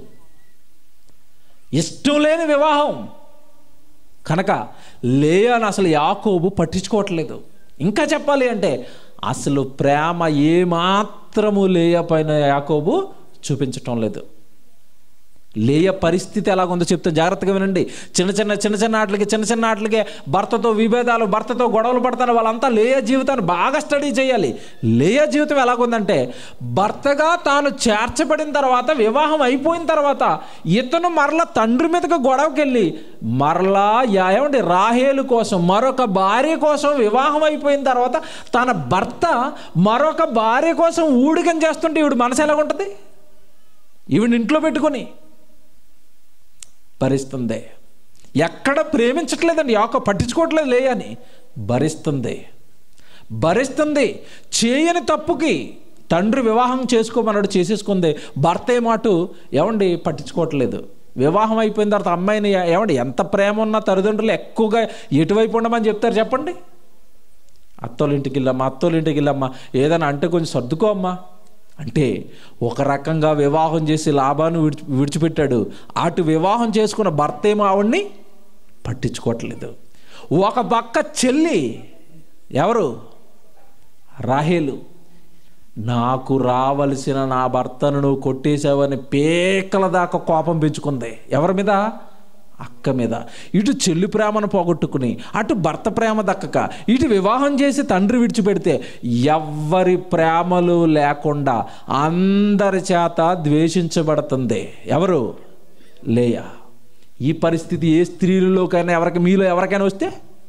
ఇష్టం లేని వివాహం కనుక లేయని అసలు యాకోబు పట్టించుకోవట్లేదు ఇంకా చెప్పాలి అంటే అసలు ప్రేమ ఏమాత్రము లేయ పైన యాకోబు చూపించటం లేదు లేయ పరిస్థితి ఎలాగుందో చెప్తే జాగ్రత్తగా వినండి చిన్న చిన్న చిన్న చిన్న ఆటలకి చిన్న చిన్న ఆటలకి భర్తతో విభేదాలు భర్తతో గొడవలు పడతారు వాళ్ళంతా లేయ జీవితాన్ని బాగా స్టడీ చేయాలి లేయ జీవితం ఎలాగుందంటే భర్తగా తాను చేర్చబడిన తర్వాత వివాహం అయిపోయిన తర్వాత ఇతను మరలా తండ్రి మీదకి గొడవకి వెళ్ళి మరలా ఏమండి రాహేలు కోసం మరొక భార్య కోసం వివాహం అయిపోయిన తర్వాత తన భర్త మరొక భార్య కోసం ఊడికం చేస్తుంటే ఈవిడ మనసు ఎలాగుంటుంది ఈవిడ ఇంట్లో పెట్టుకొని భరిస్తుంది ఎక్కడ ప్రేమించట్లేదండి యాక పట్టించుకోవట్లేదు లేయని భరిస్తుంది భరిస్తుంది చేయని తప్పుకి తండ్రి వివాహం చేసుకోమన్నాడు చేసేసుకుంది భర్త ఏ మాట ఏమండి పట్టించుకోవట్లేదు వివాహం అయిపోయిన తర్వాత అమ్మాయిని ఏమండి ఎంత ప్రేమ ఉన్న తల్లిదండ్రులు ఎక్కువగా ఎటువైపు ఉండమని చెప్తారు చెప్పండి అత్తోళ్ళ ఇంటికి వెళ్ళమ్మా అత్తోళ్ళ ఇంటికి వెళ్ళమ్మా ఏదైనా అంటే కొంచెం సర్దుకో అమ్మా అంటే ఒక రకంగా వివాహం చేసి లాభాన్ని విడిచి విడిచిపెట్టాడు అటు వివాహం చేసుకున్న భర్త ఏమో ఆవిడ్ని పట్టించుకోవట్లేదు ఒక పక్క చెల్లి ఎవరు రాహేలు నాకు రావలసిన నా భర్తను నువ్వు కొట్టేశావని పేకల దాకా కోపం పెంచుకుంది ఎవరి మీద అక్క మీద ఇటు చెల్లి ప్రేమను పోగొట్టుకుని అటు భర్త ప్రేమ దక్కక ఇటు వివాహం చేసి తండ్రి విడిచిపెడితే ఎవ్వరి ప్రేమలు లేకుండా అందరి చేత ద్వేషించబడుతుంది ఎవరు లేయా ఈ పరిస్థితి ఏ స్త్రీలలోకైనా ఎవరికి మీలో ఎవరికైనా వస్తే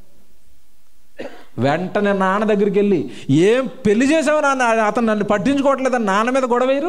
వెంటనే నాన్న దగ్గరికి వెళ్ళి ఏం పెళ్లి చేసావు నాన్న అతను నన్ను పట్టించుకోవట్లేదని నాన్న మీద గొడవేరు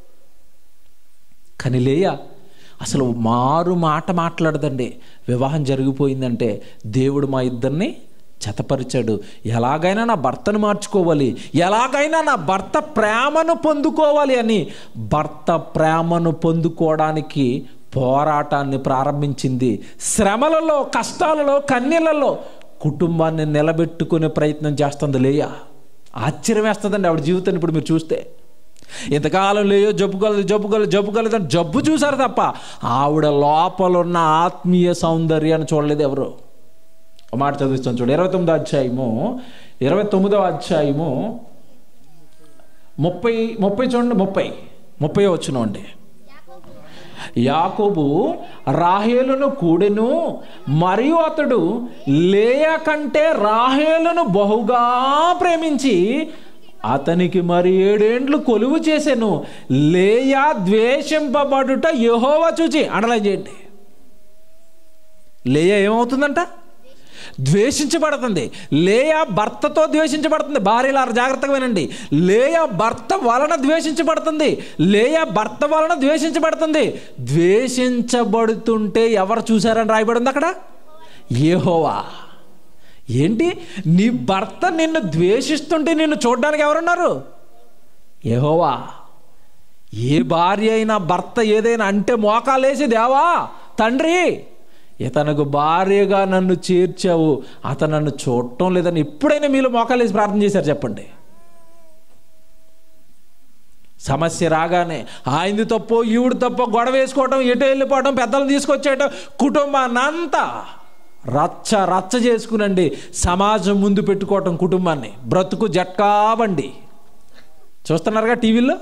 కానీ లేయా అసలు మారు మాట మాట్లాడదండి వివాహం జరిగిపోయిందంటే దేవుడు మా ఇద్దరిని జతపరిచాడు ఎలాగైనా నా భర్తను మార్చుకోవాలి ఎలాగైనా నా భర్త ప్రేమను పొందుకోవాలి అని భర్త ప్రేమను పొందుకోవడానికి పోరాటాన్ని ప్రారంభించింది శ్రమలలో కష్టాలలో కన్నీళ్ళలో కుటుంబాన్ని నిలబెట్టుకునే ప్రయత్నం చేస్తుంది లేయా ఆశ్చర్యం వేస్తుందండి ఆవిడ జీవితాన్ని ఇప్పుడు మీరు చూస్తే ఇంతకాలం లేయో జబ్బుగలదు జబ్బుగలదు జబ్బుగలదు అని జబ్బు చూసారు తప్ప ఆవిడ లోపల ఉన్న ఆత్మీయ సౌందర్యాన్ని చూడలేదు ఎవరు ఒక మాట చదివిస్తాను చూడు ఇరవై తొమ్మిదో అధ్యాయము ఇరవై తొమ్మిదో అధ్యాయము ముప్పై ముప్పై చూడండి ముప్పై ముప్పై వచ్చిన అండి యాకోబు రాహేలును కూడెను మరియు అతడు లేయ కంటే రాహేలును బహుగా ప్రేమించి అతనికి మరి ఏడేండ్లు కొలువు చేశాను లేయా ద్వేషింపబడుట యహోవా చూచి అండర్లైన్ చేయండి లేయా ఏమవుతుందంట ద్వేషించబడుతుంది లేయా భర్తతో ద్వేషించబడుతుంది భార్యలారు జాగ్రత్తగా వినండి లేయా భర్త వలన ద్వేషించబడుతుంది లేయా భర్త వలన ద్వేషించబడుతుంది ద్వేషించబడుతుంటే ఎవరు చూశారని రాయబడింది అక్కడ ఏహోవా ఏంటి నీ భర్త నిన్ను ద్వేషిస్తుంటే నిన్ను చూడడానికి ఎవరున్నారు యెహోవా ఏ భార్య అయినా భర్త ఏదైనా అంటే మోకాలేసి దేవా తండ్రి ఇతనుకు భార్యగా నన్ను చేర్చావు అతను నన్ను చూడటం లేదని ఎప్పుడైనా మీలో మోకాలేసి ప్రార్థన చేశారు చెప్పండి సమస్య రాగానే ఆయనది తప్పో ఈవిడ తప్పో గొడవ వేసుకోవటం ఎటు వెళ్ళిపోవటం పెద్దలు తీసుకొచ్చేయటం కుటుంబాన్ని అంతా రచ్చ రచ్చ చేసుకునండి సమాజం ముందు పెట్టుకోవటం కుటుంబాన్ని బ్రతుకు జట్కాబండి చూస్తున్నారుగా టీవీలో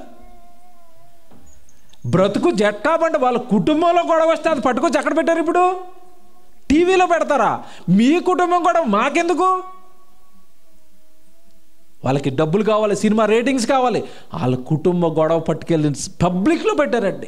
బ్రతుకు జట్కాబండి వాళ్ళ కుటుంబంలో గొడవ వస్తే అది పట్టుకొచ్చి ఎక్కడ పెట్టారు ఇప్పుడు టీవీలో పెడతారా మీ కుటుంబం కూడా మాకెందుకు వాళ్ళకి డబ్బులు కావాలి సినిమా రేటింగ్స్ కావాలి వాళ్ళ కుటుంబ గొడవ పట్టుకెళ్ళి పబ్లిక్లో పెట్టారండి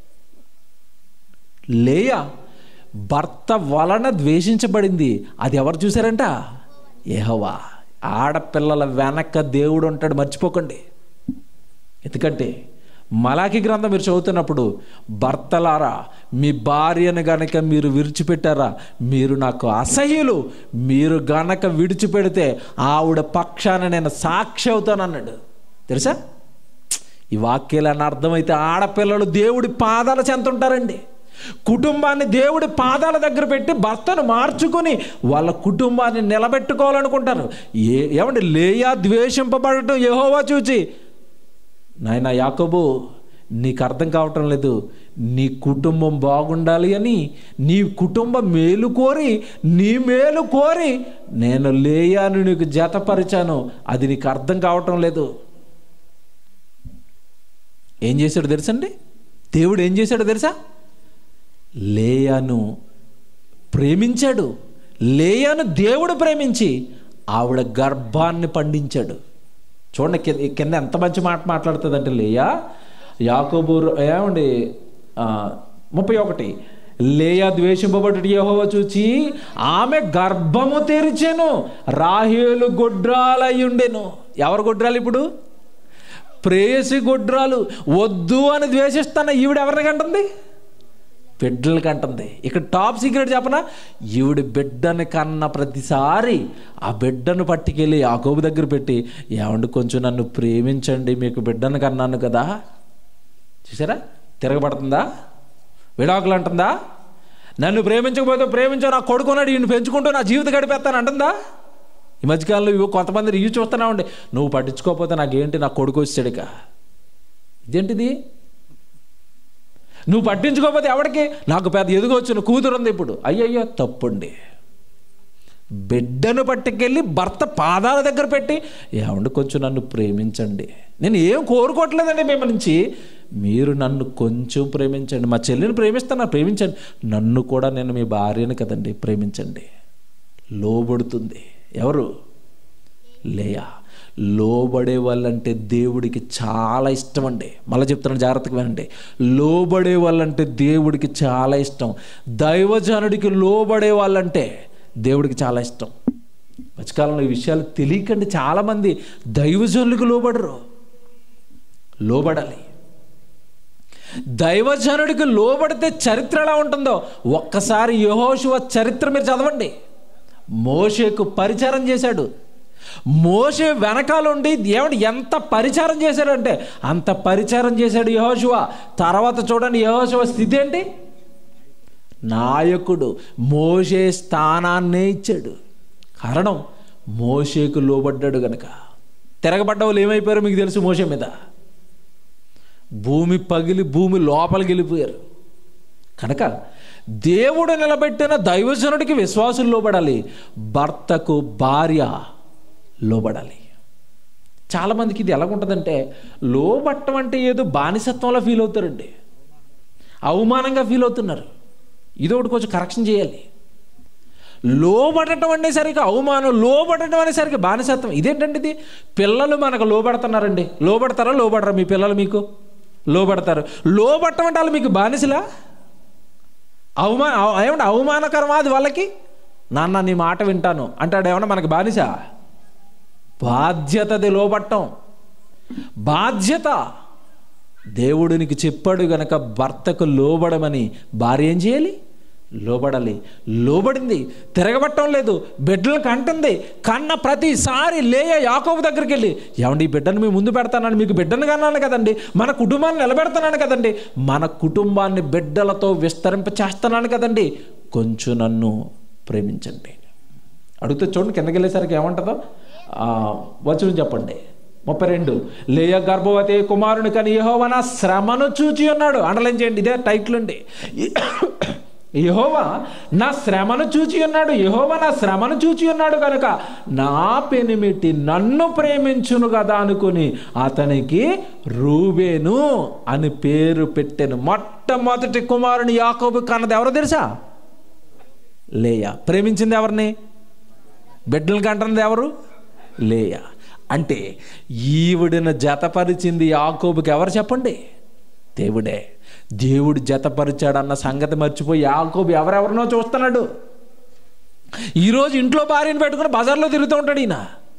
లేయా భర్త వలన ద్వేషించబడింది అది ఎవరు చూశారంట ఏహవా ఆడపిల్లల వెనక దేవుడు ఉంటాడు మర్చిపోకండి ఎందుకంటే మలాకి గ్రంథం మీరు చదువుతున్నప్పుడు భర్తలారా మీ భార్యను గనక మీరు విడిచిపెట్టారా మీరు నాకు అసహ్యులు మీరు గనక విడిచిపెడితే ఆవిడ పక్షాన నేను సాక్షి అవుతానన్నాడు తెలుసా ఈ వాక్యాలని అర్థమైతే ఆడపిల్లలు దేవుడి పాదాల చెంత ఉంటారండి కుటుంబాన్ని దేవుడి పాదాల దగ్గర పెట్టి భర్తను మార్చుకొని వాళ్ళ కుటుంబాన్ని నిలబెట్టుకోవాలనుకుంటారు ఏ ఏమండి లేయా ద్వేషింపబడటం యెహోవా చూచి నాయన యాకోబు నీకు అర్థం కావటం లేదు నీ కుటుంబం బాగుండాలి అని నీ కుటుంబం మేలు కోరి నీ మేలు కోరి నేను లేయాను నీకు జతపరిచాను అది నీకు అర్థం కావటం లేదు ఏం చేశాడు తెలుసండి దేవుడు ఏం చేశాడో తెలుసా లేయాను ప్రేమించాడు లేయాను దేవుడు ప్రేమించి ఆవిడ గర్భాన్ని పండించాడు చూడండి కింద కింద ఎంత మంచి మాట మాట్లాడుతుందంటే లేయా యాకోబు ఏమండి ఆ, ముప్పై ఒకటి లేయా ద్వేషింపబడి యెహోవా చూచి ఆమె గర్భము తెరిచెను రాహేలు గొడ్రాలయ్యుండెను ఎవరు గొడ్రాలు ఇప్పుడు ప్రేయసి గొడ్రాలు వద్దు అని ద్వేషిస్తాన ఈవిడ ఎవరిని కంటుంది బిడ్డలు కంటుంది ఇక్కడ టాప్ సీక్రెట్ చెప్పనా ఈవిడ బిడ్డని కన్న ప్రతిసారి ఆ బిడ్డను పట్టుకెళ్ళి యాకోబు దగ్గర పెట్టి ఏమండి కొంచెం నన్ను ప్రేమించండి మీకు బిడ్డను కన్నాను కదా చూసారా తిరగబడుతుందా విడాకులు అంటుందా నన్ను ప్రేమించకపోతే ప్రేమించు నా కొడుకున్నాడు ఈయన పెంచుకుంటూ నా జీవితం గడిపేస్తాను అంటుందా ఈ మధ్యకాలంలో ఇవి కొంతమంది రివ్యూ చూస్తున్నావు ఉండే నువ్వు పట్టించుకోకపోతే నాకేంటి నా కొడుకు వచ్చాడుక ఇదేంటిది నువ్వు పట్టించుకోకపోతే ఎవడికి నాకు పెద్ద ఎదుగొచ్చిన కూతురు ఉంది ఇప్పుడు అయ్యయ్యో తప్పండి బిడ్డను పట్టుకెళ్ళి భర్త పాదాల దగ్గర పెట్టి ఏమండి కొంచెం నన్ను ప్రేమించండి నేను ఏం కోరుకోవట్లేదండి మేము నుంచి మీరు నన్ను కొంచెం ప్రేమించండి మా చెల్లిని ప్రేమిస్తాను ప్రేమించండి నన్ను కూడా నేను మీ భార్యను కదండి ప్రేమించండి లోబడుతుంది ఎవరు లేయా లోబడే వాళ్ళంటే దేవుడికి చాలా ఇష్టం అండి మళ్ళీ చెప్తున్నాను జాగ్రత్తగా వినండి లోబడే వాళ్ళంటే దేవుడికి చాలా ఇష్టం దైవజనుడికి లోబడే వాళ్ళంటే దేవుడికి చాలా ఇష్టం మధ్యకాలంలో ఈ విషయాలు తెలియకండి చాలామంది దైవజనులకు లోబడరు లోబడాలి దైవజనుడికి లోబడితే చరిత్ర ఎలా ఉంటుందో ఒక్కసారి యహోశువ చరిత్ర మీరు చదవండి మోషేకు పరిచారం చేశాడు మోషే వెనకాలండి దేవుడు ఎంత పరిచారం చేశాడంటే అంత పరిచారం చేశాడు యహోశువ తర్వాత చూడండి యహోశువ స్థితి ఏంటి నాయకుడు మోషే స్థానాన్నే ఇచ్చాడు కారణం మోషేకు లోబడ్డాడు గనక తిరగబడ్డ వాళ్ళు ఏమైపోయారో మీకు తెలుసు మోషే మీద భూమి పగిలి భూమి లోపలికి వెళ్ళిపోయారు కనుక దేవుడు నిలబెట్టిన దైవజనుడికి విశ్వాసులు లోబడాలి భర్తకు భార్య లోబడాలి చాలామందికి ఇది ఎలాగుంటుందంటే లోబట్టం అంటే ఏదో బానిసత్వంలో ఫీల్ అవుతారండి అవమానంగా ఫీల్ అవుతున్నారు ఇది ఒకటి కొంచెం కరెక్షన్ చేయాలి లోబడటం అనేసరికి అవమానం లోబడటం అనేసరికి బానిసత్వం ఇదేంటండి ఇది పిల్లలు మనకు లోబడుతున్నారండి లోబడతారా లోబడరా మీ పిల్లలు మీకు లోబడతారు లోబడటం అంటే వాళ్ళు మీకు బానిసలా అవమాన అవ- ఏమంటే అవమానకరమా అది వాళ్ళకి నాన్న నీ మాట వింటాను అంటాడు ఏమన్నా మనకి బానిస బాధ్యతది లోబట్టం బాధ్యత దేవుడినికి చెప్పాడు గనక భర్తకు లోబడమని భార్య ఏం చేయాలి లోబడాలి లోబడింది తిరగబట్టం లేదు బిడ్డలను కంటుంది కన్న ప్రతిసారి లేయ యాకోబు దగ్గరికి వెళ్ళి ఏమండి ఈ బిడ్డను మీ ముందు పెడతానని మీకు బిడ్డను కన్నాను కదండి మన కుటుంబాన్ని నిలబెడతాను కదండి మన కుటుంబాన్ని బిడ్డలతో విస్తరింప చేస్తున్నాను కదండి కొంచెం నన్ను ప్రేమించండి అడిగితే చూడండి కిందకి వెళ్ళేసరికి ఏమంటుందో ఆ, వచనం చెప్పండి ముప్పై రెండు లేయ గర్భవతి కుమారుని కని యహోవన శ్రమను చూచి ఉన్నాడు అండర్లైన్ చేయండి ఇదే టైటిల్ అండి యహోవా నా శ్రమను చూచి ఉన్నాడు యహోవా నా శ్రమను చూచి ఉన్నాడు కనుక నా పెనిమిటి నన్ను ప్రేమించును కదా అనుకుని అతనికి రూబేను అని పేరు పెట్టాను మొట్టమొదటి కుమారుని యాకోబు కన్నది ఎవరో తెలుసా లేయా ప్రేమించింది ఎవరిని బిడ్డలు కంటున్నది ఎవరు లేయా అంటే ఈవిడిని జతపరిచింది యాకోబుకి ఎవరు చెప్పండి దేవుడే దేవుడు జతపరిచాడన్న సంగతి మర్చిపోయి యాకోబు ఎవరెవరినో చూస్తున్నాడు ఈరోజు ఇంట్లో భార్యను పెట్టుకుని బజార్లో తిరుగుతూ ఉంటాడు ఈయన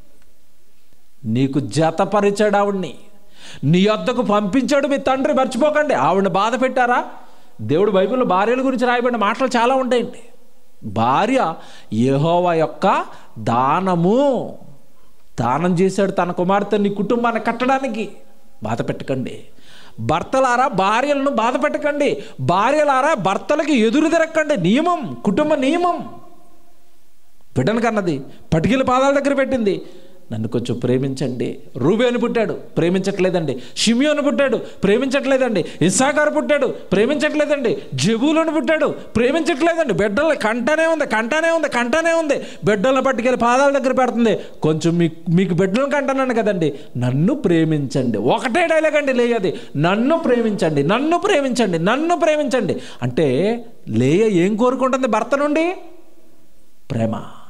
నీకు జతపరిచాడు ఆవిడ్ని నీ వద్దకు పంపించాడు మీ తండ్రి మర్చిపోకండి ఆవిడని బాధ పెట్టారా దేవుడు బైబిల్లో భార్యల గురించి రాయబడిన మాటలు చాలా ఉంటాయండి భార్య యెహోవా యొక్క దానము దానం చేశాడు తన కుమార్తె నీ కుటుంబాన్ని కట్టడానికి బాధ పెట్టకండి భర్తలారా భార్యలను బాధ పెట్టకండి భార్యలారా భర్తలకి ఎదురు తిరక్కండి నియమం కుటుంబ నియమం బిడ్డను కన్నది పటికిల పాదాల దగ్గర పెట్టింది నన్ను కొంచెం ప్రేమించండి రూబేను పుట్టాడు ప్రేమించట్లేదండి షిమియోను పుట్టాడు ప్రేమించట్లేదండి ఇస్సాకారు పుట్టాడు ప్రేమించట్లేదండి జబూలను పుట్టాడు ప్రేమించట్లేదండి బిడ్డల కంటనే ఉంది కంటనే ఉంది కంటనే ఉంది బిడ్డలను పట్టుకెళ్ళి పాదాల దగ్గర పెడుతుంది కొంచెం మీకు మీకు బిడ్డలను కంటన్నాను కదండి నన్ను ప్రేమించండి ఒకటే డైలాగ్ అండి లేయది నన్ను ప్రేమించండి నన్ను ప్రేమించండి నన్ను ప్రేమించండి అంటే లేయ ఏం కోరుకుంటుంది భర్త నుండి ప్రేమ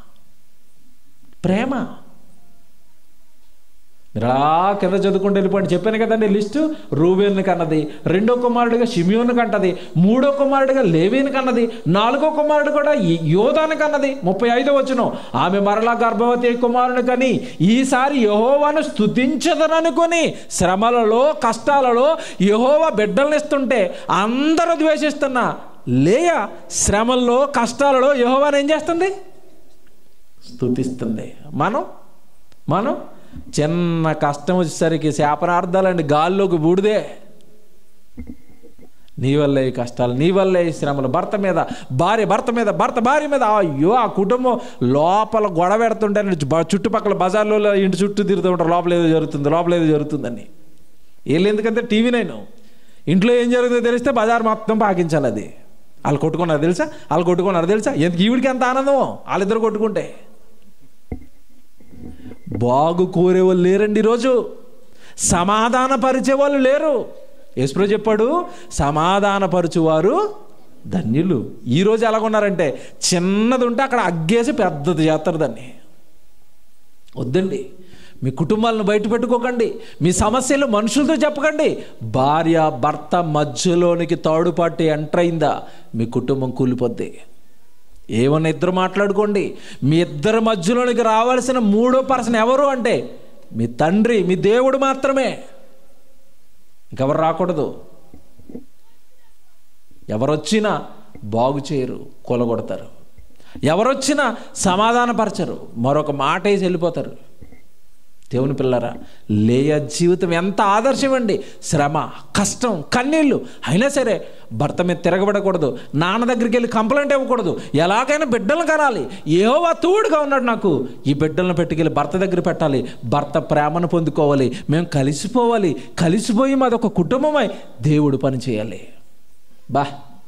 ప్రేమ మీరు అలా కింద చదువుకుంటూ వెళ్ళిపోండి చెప్పాను కదండి లిస్టు రూబేల్ని కన్నది రెండో కుమారుడిగా షిమియోను కంటది మూడో కుమారుడిగా లేవీని కన్నది నాలుగో కుమారుడు కూడా ఈ- యోధాను కన్నది ముప్పై ఐదో వచ్చును ఆమె మరలా గర్భవతి కుమారుని కని ఈసారి యహోవాను స్తుతించదననుకొని శ్రమలలో కష్టాలలో యహోవా బిడ్డల్ని ఇస్తుంటే అందరూ ద్వేషిస్తున్న లేయ శ్రమల్లో కష్టాలలో యహోవాను ఏం చేస్తుంది స్థుతిస్తుంది మనం మనం చిన్న కష్టం వచ్చేసరికి శాపనార్థాలండి గాల్లోకి బూడిదే నీ వల్లే ఈ కష్టాలు నీ వల్లే ఈ శ్రమలు భర్త మీద భార్య భర్త మీద భర్త భార్య మీద అయ్యో ఆ కుటుంబం లోపల గొడవ పెడుతుంటే బ- చుట్టుపక్కల బజార్లో ఇంటి చుట్టూ తిరుగుతూ ఉంటారు లోపల ఏదో జరుగుతుంది లోపల ఏదో జరుగుతుందని వీళ్ళు ఎందుకంటే టీవీ నైన్ ఇంట్లో ఏం జరుగుతుందో తెలిస్తే బజార్ మొత్తం పాకించాలి అది వాళ్ళు కొట్టుకున్నారు తెలుసా వాళ్ళు కొట్టుకున్నారు తెలుసా ఎందుకు ఈవిడికి ఎంత ఆనందమో వాళ్ళిద్దరు కొట్టుకుంటే బాగు కోరేవాళ్ళు లేరండి ఈరోజు సమాధానపరిచే వాళ్ళు లేరు యేసుప్రభు చెప్పాడు సమాధానపరచువారు ధన్యులు ఈరోజు ఎలాగున్నారంటే చిన్నది ఉంటే అక్కడ అగ్గేసి పెద్దది చేస్తారు దాన్ని వద్దండి మీ కుటుంబాలను బయట పెట్టుకోకండి మీ సమస్యలు మనుషులతో చెప్పకండి భార్య భర్త మధ్యలోనికి తాడుపాటి ఎంటర్ అయిందా మీ కుటుంబం కూలిపోద్ది ఏమన్నా ఇద్దరు మాట్లాడుకోండి మీ ఇద్దరి మధ్యలోనికి రావాల్సిన మూడో పర్సన్ ఎవరు అంటే మీ తండ్రి మీ దేవుడు మాత్రమే ఇంకెవరు రాకూడదు ఎవరొచ్చినా బాగు చేయరు కూలగొడతారు ఎవరొచ్చినా సమాధానపరచరు మరొక మాట వేసి వెళ్ళిపోతారు దేవుని పిల్లరా లేయ జీవితం ఎంత ఆదర్శం అండి శ్రమ కష్టం కన్నీళ్ళు అయినా సరే భర్త మీద తిరగబడకూడదు నాన్న దగ్గరికి వెళ్ళి కంప్లైంట్ ఇవ్వకూడదు ఎలాగైనా బిడ్డలను కనాలి ఏవో తోడుగా ఉన్నాడు నాకు ఈ బిడ్డలను పెట్టుకెళ్ళి భర్త దగ్గర పెట్టాలి భర్త ప్రేమను పొందుకోవాలి మేము కలిసిపోవాలి కలిసిపోయి మాది ఒక కుటుంబమై దేవుడు పని చేయాలి బా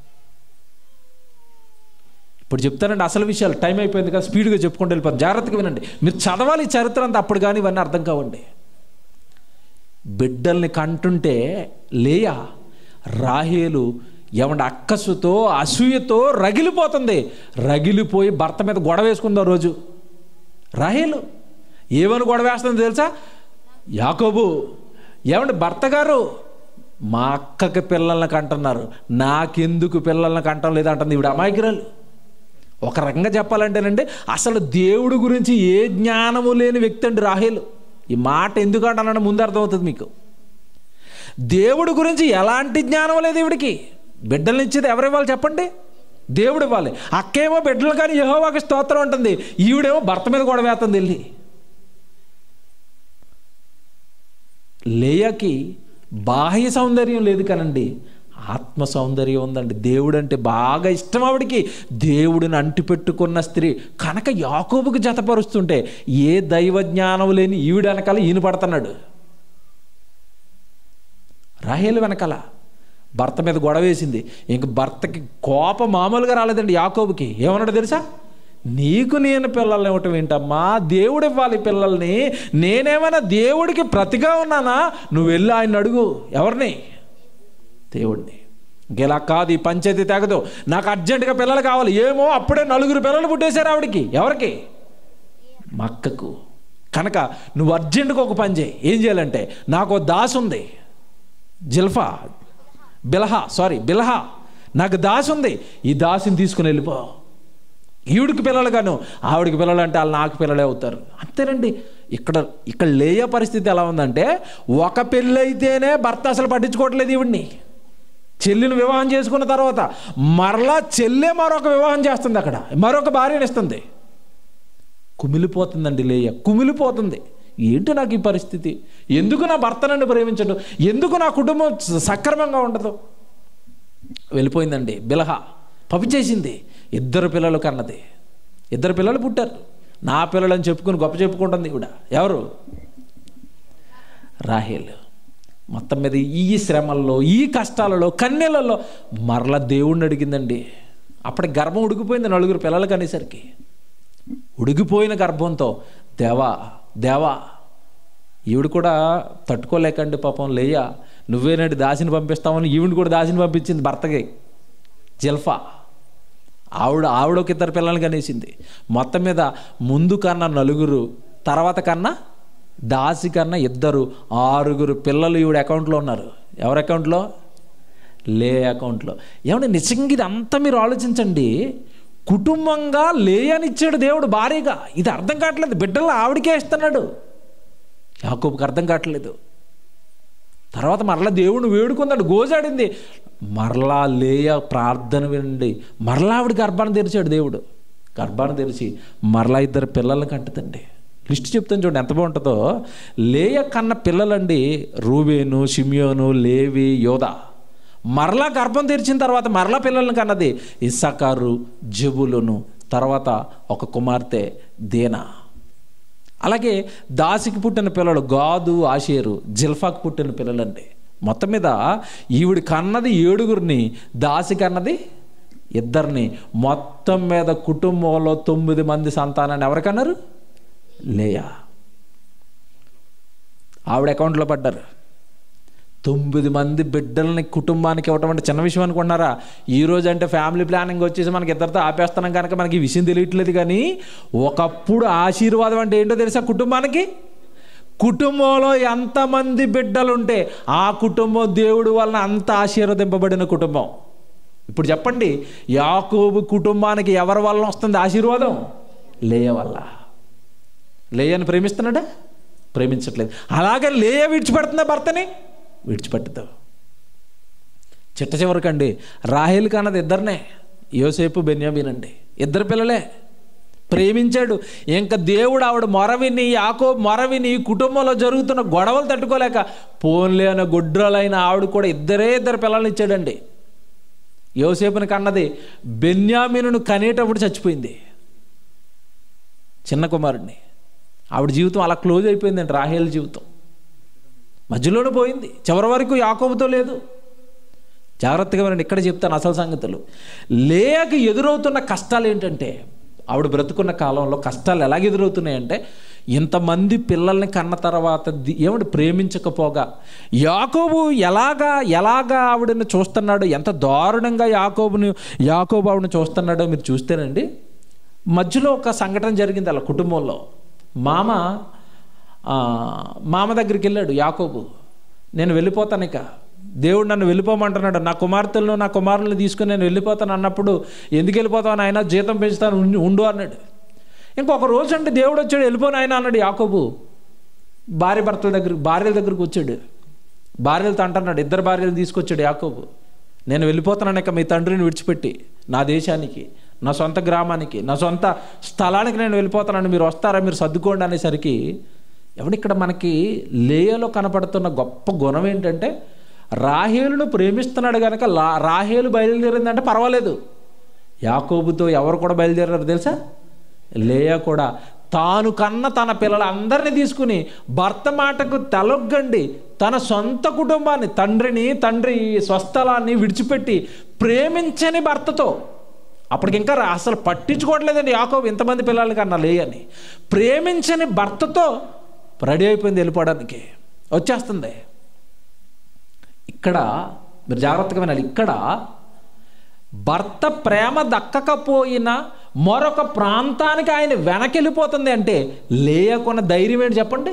ఇప్పుడు చెప్తానండి అసలు విషయాలు టైం అయిపోయింది కదా స్పీడ్గా చెప్పుకుంటూ వెళ్ళిపోతాను జాగ్రత్తగా వినండి మీరు చదవాలి ఈ చరిత్ర అంతా అప్పుడు కానీ ఇవన్నీ అర్థం కావండి బిడ్డల్ని కంటుంటే లేయా రాహేలు ఏమంటే అక్కసుతో అసూయతో రగిలిపోతుంది రగిలిపోయి భర్త మీద గొడవ వేసుకుంది ఆ రోజు రాహేలు ఏమని గొడవ వేస్తుంది తెలుసా యాకోబు ఏమంటే భర్త గారు మా అక్కకి పిల్లల్ని కంటున్నారు నాకెందుకు పిల్లల్ని కంటం లేదంటుంది ఇవిడ అమాయకురాలు ఒక రకంగా చెప్పాలంటేనండి అసలు దేవుడి గురించి ఏ జ్ఞానము లేని వ్యక్తి అండి రాహేలు ఈ మాట ఎందుకు అంటానని ముందు అర్థమవుతుంది మీకు దేవుడి గురించి ఎలాంటి జ్ఞానం లేదు ఈవిడికి బిడ్డల్ని ఇచ్చేది ఎవరు ఇవ్వాలి చెప్పండి దేవుడు ఇవ్వాలి అక్కేమో బిడ్డలు కానీ యహోవాకి స్తోత్రం ఉంటుంది ఈవిడేమో భర్త మీద కూడా వేస్తుంది వెళ్ళి లేయకి బాహ్య సౌందర్యం లేదు కానండి ఆత్మ సౌందర్యం ఉందండి దేవుడు అంటే బాగా ఇష్టం ఆవిడికి దేవుడిని అంటిపెట్టుకున్న స్త్రీ కనుక యాకోబుకి జతపరుస్తుంటే ఏ దైవ జ్ఞానం లేని ఈవిడ వెనకాల ఈయన పడుతున్నాడు రాహేలు వెనకాల భర్త మీద గొడవ వేసింది ఇంక భర్తకి కోపం మామూలుగా రాలేదండి యాకోబుకి ఏమన్నాడు తెలుసా నీకు నేను పిల్లల్ని ఇవ్వటం ఏంటమ్మా దేవుడు ఇవ్వాలి పిల్లల్ని నేనేమైనా దేవుడికి ప్రతిగా ఉన్నానా నువ్వు వెళ్ళి ఆయన అడుగు ఎవరిని దేవుడిని ఇంకెలా కాదు ఈ పంచాయతీ తెగదు నాకు అర్జెంటుగా పిల్లలు కావాలి ఏమో అప్పుడే నలుగురు పిల్లలు పుట్టేశారు ఆవిడికి ఎవరికి మా అక్కకు కనుక నువ్వు అర్జెంటుగా ఒక పని చేయి ఏం చేయాలంటే నాకు ఓ దాసు ఉంది జిల్ఫా బిలహా సారీ బిలహా నాకు దాసి ఉంది ఈ దాసిని తీసుకుని వెళ్ళిపో ఈవిడికి పిల్లలు గాను ఆవిడికి పిల్లలు అంటే వాళ్ళు నాకు పిల్లలే అవుతారు అంతేనండి ఇక్కడ ఇక్కడ లేయ పరిస్థితి ఎలా ఉందంటే ఒక పెళ్ళి అయితేనే భర్త అసలు పట్టించుకోవట్లేదు ఈవిడిని చెల్లిని వివాహం చేసుకున్న తర్వాత మరలా చెల్లె మరొక వివాహం చేస్తుంది అక్కడ మరొక భార్యని ఇస్తుంది కుమిలిపోతుందండి లేయ కుమిలిపోతుంది ఏంటి నాకు ఈ పరిస్థితి ఎందుకు నా భర్త నన్ను ప్రేమించడు ఎందుకు నా కుటుంబం స- సక్రమంగా ఉండదు వెళ్ళిపోయిందండి బిలహ పపిచేసింది ఇద్దరు పిల్లలు కన్నది ఇద్దరు పిల్లలు పుట్టారు నా పిల్లలని చెప్పుకుని గొప్ప చెప్పుకుంటుంది ఈవిడ ఎవరు రాహేల్ మొత్తం మీద ఈ శ్రమల్లో ఈ కష్టాలలో కన్నెలలో మరల దేవుణ్ణి అడిగిందండి అప్పటి గర్భం ఉడికిపోయింది నలుగురు పిల్లలు కనేసరికి ఉడిగిపోయిన గర్భంతో దేవా దేవా ఈవిడ కూడా తట్టుకోలేకండి పాపం లేయ నువ్వేనండి దాసిని పంపిస్తామని ఈవిడ కూడా దాసిని పంపించింది భర్తకి జిల్ఫా ఆవిడ ఆవిడ ఒక ఇద్దరు పిల్లల్ని కనేసింది మొత్తం మీద ముందు కన్నా నలుగురు తర్వాత కన్నా దాసి కన్నా ఇద్దరు ఆరుగురు పిల్లలు ఈవిడ అకౌంట్లో ఉన్నారు ఎవరి అకౌంట్లో లే అకౌంట్లో ఏమంటే నిజంగా ఇది అంతా మీరు ఆలోచించండి కుటుంబంగా లేయనిచ్చాడు దేవుడు భారీగా ఇది అర్థం కావట్లేదు బిడ్డలు ఆవిడకే ఇస్తున్నాడు యాకోబుకి అర్థం కావట్లేదు తర్వాత మరలా దేవుడిని వేడుకుందాడు గోజాడింది మరలా లేయ ప్రార్థన వినండి మరలా ఆవిడ గర్భాన్ని తెరిచాడు దేవుడు గర్భాన్ని తెరిచి మరలా ఇద్దరు పిల్లల్ని కంటదండి లిస్ట్ చెప్తాను చూడండి ఎంత బాగుంటుందో లేయ కన్న పిల్లలండి రూబేను షిమియోను లేవి యోధ మరలా గర్భం తెరిచిన తర్వాత మరలా పిల్లల్ని కన్నది ఇస్సాకారు జబులును తర్వాత ఒక కుమార్తె దేనా అలాగే దాసికి పుట్టిన పిల్లలు గాదు ఆషేరు జిల్ఫాకు పుట్టిన పిల్లలండి మొత్తం మీద ఈవిడి కన్నది ఏడుగురిని దాసి కన్నది ఇద్దరిని మొత్తం మీద కుటుంబంలో తొమ్మిది మంది సంతానాన్ని ఎవరికన్నారు లేయా ఆవిడ అకౌంట్లో పడ్డారు తొమ్మిది మంది బిడ్డల్ని కుటుంబానికి ఇవ్వటం అంటే చిన్న విషయం అనుకున్నారా ఈ రోజు అంటే ఫ్యామిలీ ప్లానింగ్ వచ్చేసి మనకి ఇద్దరితో ఆపేస్తున్నాం కనుక మనకి ఈ విషయం తెలియట్లేదు కానీ ఒకప్పుడు ఆశీర్వాదం అంటే ఏంటో తెలుసా కుటుంబానికి కుటుంబంలో ఎంతమంది బిడ్డలుంటే ఆ కుటుంబం దేవుడి వలన అంత ఆశీర్వదింపబడిన కుటుంబం ఇప్పుడు చెప్పండి యాకోబు కుటుంబానికి ఎవరి వలన వస్తుంది ఆశీర్వాదం లేయ వల్ల లేయని ప్రేమిస్తున్నాడా ప్రేమించట్లేదు అలాగే లేయ విడిచిపెడుతుందా భర్తని విడిచిపెట్టదు చిట్ట చివరికండి రాహేల్ కన్నది ఇద్దరినే యోసేపు బెన్యామీన్ అండి ఇద్దరు పిల్లలే ప్రేమించాడు ఇంకా దేవుడు ఆవిడ మొరవిని యాకో మొరవిని కుటుంబంలో జరుగుతున్న గొడవలు తట్టుకోలేక పోన్లే అనే గుడ్రలైన ఆవిడ కూడా ఇద్దరే ఇద్దరు పిల్లల్ని ఇచ్చాడండి యోసేపుని కన్నది బెన్యామీనును కనేటప్పుడు చచ్చిపోయింది చిన్న కుమారుడిని ఆవిడ జీవితం అలా క్లోజ్ అయిపోయిందండి రాహేల్ జీవితం మధ్యలోనే పోయింది చివరి వరకు యాకోబుతో లేదు జాగ్రత్తగా వినండి ఇక్కడ చెప్తాను అసలు సంగతులు లేయకి ఎదురవుతున్న కష్టాలు ఏంటంటే ఆవిడ బ్రతుకున్న కాలంలో కష్టాలు ఎలాగ ఎదురవుతున్నాయంటే ఇంతమంది పిల్లల్ని కన్న తర్వాత ది- ఏమిటి ప్రేమించకపోగా యాకోబు ఎలాగా ఎలాగా ఆవిడని చూస్తున్నాడు ఎంత దారుణంగా యాకోబుని యాకోబు ఆవిడని చూస్తున్నాడో మీరు చూస్తేనండి మధ్యలో ఒక సంఘటన జరిగింది అలా కుటుంబంలో మామ ఆ, మామ దగ్గరికి వెళ్ళాడు యాకోబు నేను వెళ్ళిపోతాను ఇక దేవుడు నన్ను వెళ్ళిపోమంటున్నాడు నా కుమార్తెలను నా కుమారులను తీసుకుని నేను వెళ్ళిపోతాను అన్నప్పుడు ఎందుకు వెళ్ళిపోతాను ఆయన జీతం పెంచుతాను ఉండు- ఉండు అన్నాడు ఇంకొక రోజు అంటే దేవుడు వచ్చాడు వెళ్ళిపోను ఆయన అన్నాడు యాకోబు భార్య భర్తల దగ్గర భార్యల దగ్గరికి వచ్చాడు భార్యలతో అంటున్నాడు ఇద్దరు భార్యలు తీసుకొచ్చాడు యాకోబు నేను వెళ్ళిపోతున్నాను ఇక మీ తండ్రిని విడిచిపెట్టి నా దేశానికి నా సొంత గ్రామానికి నా సొంత స్థలానికి నేను వెళ్ళిపోతున్నాను మీరు వస్తారా మీరు సర్దుకోండి అనేసరికి ఎవడు ఇక్కడ మనకి లేయలో కనపడుతున్న గొప్ప గుణం ఏంటంటే రాహేలును ప్రేమిస్తున్నాడు కనుక లా రాహేలు బయలుదేరిందంటే పర్వాలేదు యాకోబుతో ఎవరు కూడా బయలుదేరారు తెలుసా లేయా కూడా తాను కన్న తన పిల్లలందరినీ తీసుకుని భర్త మాటకు తలొగ్గండి తన సొంత కుటుంబాన్ని తండ్రిని తండ్రి స్వస్థలాన్ని విడిచిపెట్టి ప్రేమించని భర్తతో అప్పటికి ఇంకా రా- అసలు పట్టించుకోవట్లేదండి యాకోబు ఇంతమంది పిల్లలు కన్నా లేయని ప్రేమించని భర్తతో రెడీ అయిపోయింది వెళ్ళిపోవడానికి వచ్చేస్తుంది ఇక్కడ మీరు జాగ్రత్తగా వినాలి ఇక్కడ భర్త ప్రేమ దక్కకపోయినా మరొక ప్రాంతానికి ఆయన వెనకెళ్ళిపోతుంది అంటే లేయకున్న ధైర్యం ఏంటి చెప్పండి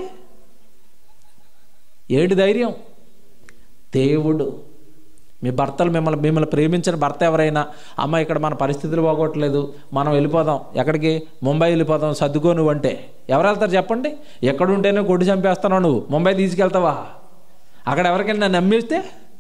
ఏడు ధైర్యం దేవుడు మీ భర్తలు మిమ్మల్ని మిమ్మల్ని ప్రేమించిన భర్త ఎవరైనా అమ్మ ఇక్కడ మన పరిస్థితులు బాగోట్లేదు మనం వెళ్ళిపోదాం ఎక్కడికి ముంబై వెళ్ళిపోదాం సర్దుకో నువ్వు అంటే ఎవరు వెళ్తారు చెప్పండి ఎక్కడుంటేనే కొట్టి చంపేస్తున్నావు నువ్వు ముంబై తీసుకెళ్తావా అక్కడ ఎవరికైనా నన్ను నమ్మేస్తే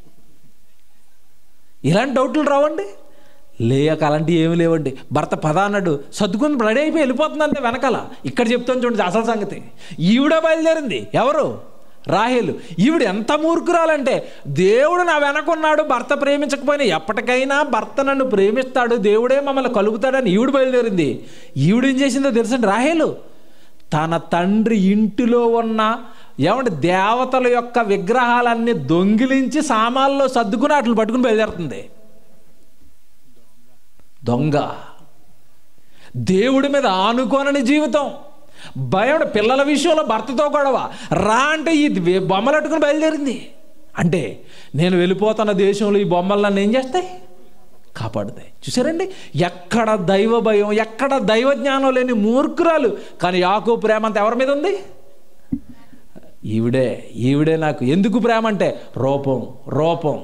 ఇలాంటి డౌట్లు రావండి లేక అలాంటివి ఏమీ లేవండి భర్త పద అన్నాడు సర్దుకుని రెడీ అయిపోయి వెళ్ళిపోతుందంటే వెనకాల ఇక్కడ చెప్తాను చూడండి అసలు సంగతి ఈవిడ బయలుదేరింది ఎవరు రాహేలు ఈవిడ ఎంత మూర్ఖురాలంటే దేవుడు నా వెనకున్నాడు భర్త ప్రేమించకపోయినా ఎప్పటికైనా భర్త నన్ను ప్రేమిస్తాడు దేవుడే మమ్మల్ని కలుగుతాడని ఈవిడ బయలుదేరింది ఈవిడ ఏం చేసిందో తెలుసండి రాహేలు తన తండ్రి ఇంటిలో ఉన్న ఏమంటే దేవతల యొక్క విగ్రహాలన్నీ దొంగిలించి సామాన్లో సర్దుకుని అట్లు పట్టుకుని బయలుదేరుతుంది దొంగ దేవుడి మీద ఆనుకోనని జీవితం భయం పిల్లల విషయంలో భర్తతో గొడవ రా అంటే ఈ వే- బొమ్మలు అట్టుకుని బయలుదేరింది అంటే నేను వెళ్ళిపోతున్న దేశంలో ఈ బొమ్మలు నన్ను ఏం చేస్తాయి కాపాడుతాయి చూసారండి ఎక్కడ దైవ భయం ఎక్కడ దైవ జ్ఞానం లేని మూర్ఖురాలు కానీ యాకో ప్రేమ అంతా ఎవరి మీద ఉంది ఈవిడే ఈవిడే నాకు ఎందుకు ప్రేమ అంటే రూపం రూపం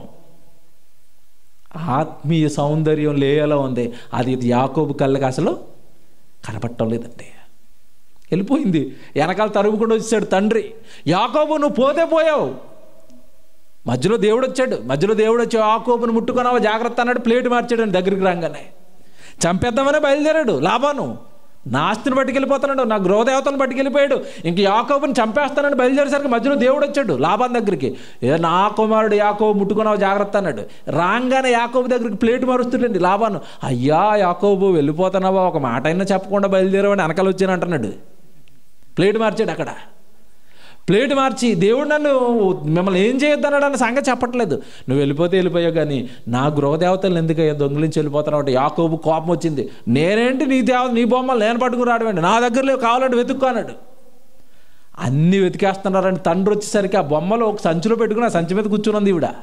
ఆత్మీయ సౌందర్యం లేయలో ఉంది అది యాకోబు కళ్ళకి అసలు కనపడటం లేదండి వెళ్ళిపోయింది వెనకాల తరుగుకుండా వచ్చాడు తండ్రి యాకోబు నువ్వు పోతే పోయావు మధ్యలో దేవుడు వచ్చాడు మధ్యలో దేవుడు వచ్చి యాకోబును ముట్టుకున్నావా జాగ్రత్త అన్నాడు ప్లేట్ మార్చాడు అని దగ్గరికి రాగానే చంపేద్దామని బయలుదేరాడు లాభాను నా ఆస్తిని పట్టుకెళ్ళిపోతున్నాడు నా గృహదేవతను పట్టుకెళ్ళిపోయాడు ఇంక యాకోబుని చంపేస్తానని బయలుదేరేసరికి మధ్యలో దేవుడు వచ్చాడు లాభాన్ దగ్గరికి ఏ నా కుమారుడు యాకోబు ముట్టుకున్నావు జాగ్రత్త అన్నాడు రాగానే యాకోబు దగ్గరికి ప్లేట్ మారుస్తుండండి లాభాను అయ్యా యాకోబు వెళ్ళిపోతున్నావా ఒక మాట అయినా చెప్పకుండా బయలుదేరావని వెనకాల వచ్చాను అంటున్నాడు ప్లేట్ మార్చాడు అక్కడ ప్లేట్ మార్చి దేవుడు నన్ను మిమ్మల్ని ఏం చేయొద్దన్నాడు అన్న సంగతి చెప్పట్లేదు నువ్వు వెళ్ళిపోతే వెళ్ళిపోయావు కానీ నా గృహదేవతలు ఎందుకయ్యా దొంగిలించి వెళ్ళిపోతున్నావు అంటే యాకోబు కోపం వచ్చింది నేనేంటి నీ దేవ నీ బొమ్మలు నేను పట్టుకుని రావడం నా దగ్గర లేవు కావాలంటే వెతుక్కో అన్నాడు అన్నీ వెతికేస్తున్నారంటే తండ్రి వచ్చేసరికి ఆ బొమ్మలు ఒక సంచిలో పెట్టుకుని ఆ సంచి మీద కూర్చున్నది ఈవిడ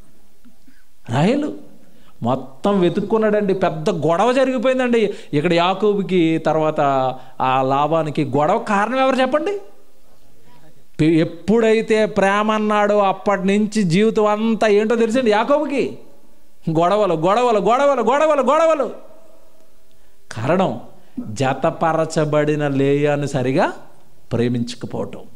రాయలు మొత్తం వెతుక్కున్నాడండి పెద్ద గొడవ జరిగిపోయిందండి ఇక్కడ యాకోబుకి తర్వాత ఆ లాభానికి గొడవ కారణం ఎవరు చెప్పండి పి- ఎప్పుడైతే ప్రేమ అన్నాడో అప్పటి నుంచి జీవితం అంతా ఏంటో తెలిసింది యాకోబుకి గొడవలు గొడవలు గొడవలు గొడవలు గొడవలు కారణం జతపరచబడిన లేయాను సరిగా ప్రేమించకపోవటం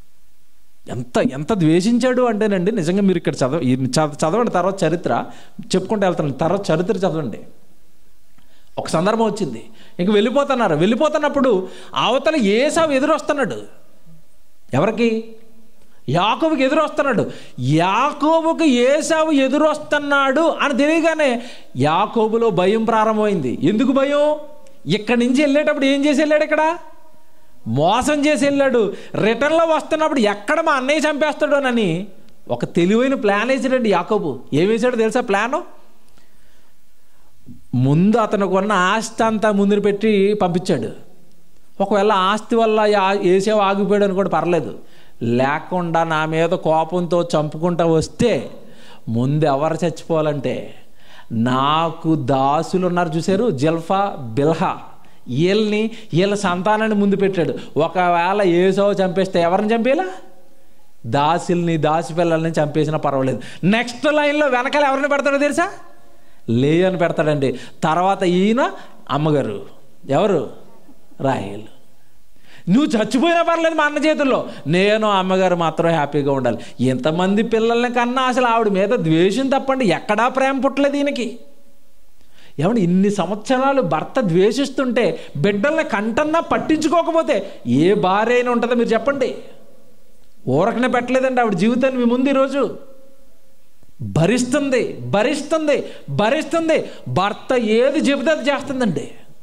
ఎంత ఎంత ద్వేషించాడు అంటేనండి నిజంగా మీరు ఇక్కడ చదవ ఈ చద- చదవండి తర్వాత చరిత్ర చెప్పుకుంటూ వెళ్తాను తర్వాత చరిత్ర చదవండి ఒక సందర్భం వచ్చింది ఇంక వెళ్ళిపోతున్నారు వెళ్ళిపోతున్నప్పుడు అవతల ఏసావు ఎదురొస్తున్నాడు ఎవరికి యాకోబుకి ఎదురొస్తున్నాడు యాకోబుకి ఏసావు ఎదురొస్తున్నాడు అని తెలియగానే యాకోబులో భయం ప్రారంభమైంది ఎందుకు భయం ఇక్కడి నుంచి వెళ్ళేటప్పుడు ఏం చేసి వెళ్ళాడు ఇక్కడ మోసం చేసి వెళ్ళాడు రిటర్న్లో వస్తున్నప్పుడు ఎక్కడ మా అన్నయ్య చంపేస్తాడోనని ఒక తెలివైన ప్లాన్ వేసాడండి యాకోబు ఏం వేసాడో తెలుసా ప్లాను ముందు అతను కొన్న ఆస్తి అంతా ముందు పెట్టి పంపించాడు ఒకవేళ ఆస్తి వల్ల యా- ఏసేవ ఆగిపోయాడు అని కూడా పర్లేదు లేకుండా నా మీద కోపంతో చంపుకుంటా వస్తే ముందు ఎవరు చచ్చిపోవాలంటే నాకు దాసులు ఉన్నారు చూశారు జల్ఫా బిల్హా వీళ్ళని వీళ్ళ సంతానాన్ని ముందు పెట్టాడు ఒకవేళ ఏసవ చంపేస్తే ఎవరిని చంపేలా దాసుల్ని దాసి పిల్లల్ని చంపేసినా పర్వాలేదు నెక్స్ట్ లైన్లో వెనకాల ఎవరిని పెడతాడో తెలుసా లేయని పెడతాడండి తర్వాత ఈయన అమ్మగారు ఎవరు రాహేలు నువ్వు చచ్చిపోయినా పర్లేదు మా అన్న చేతుల్లో నేను అమ్మగారు మాత్రం హ్యాపీగా ఉండాలి ఎంతమంది పిల్లల్ని కన్నా అసలు ఆవిడ మీద ద్వేషం తప్పండి ఎక్కడా ప్రేమ పుట్టలేదు ఈయనకి ఏమంటే ఇన్ని సంవత్సరాలు భర్త ద్వేషిస్తుంటే బిడ్డల్ని కంటన్నా పట్టించుకోకపోతే ఏ భార్య అయినా ఉంటుందో మీరు చెప్పండి ఊరకనే పెట్టలేదండి ఆవిడ జీవితాన్ని మీ ముందు ఈరోజు భరిస్తుంది భరిస్తుంది భరిస్తుంది భర్త ఏది చెబితే అది చేస్తుందండి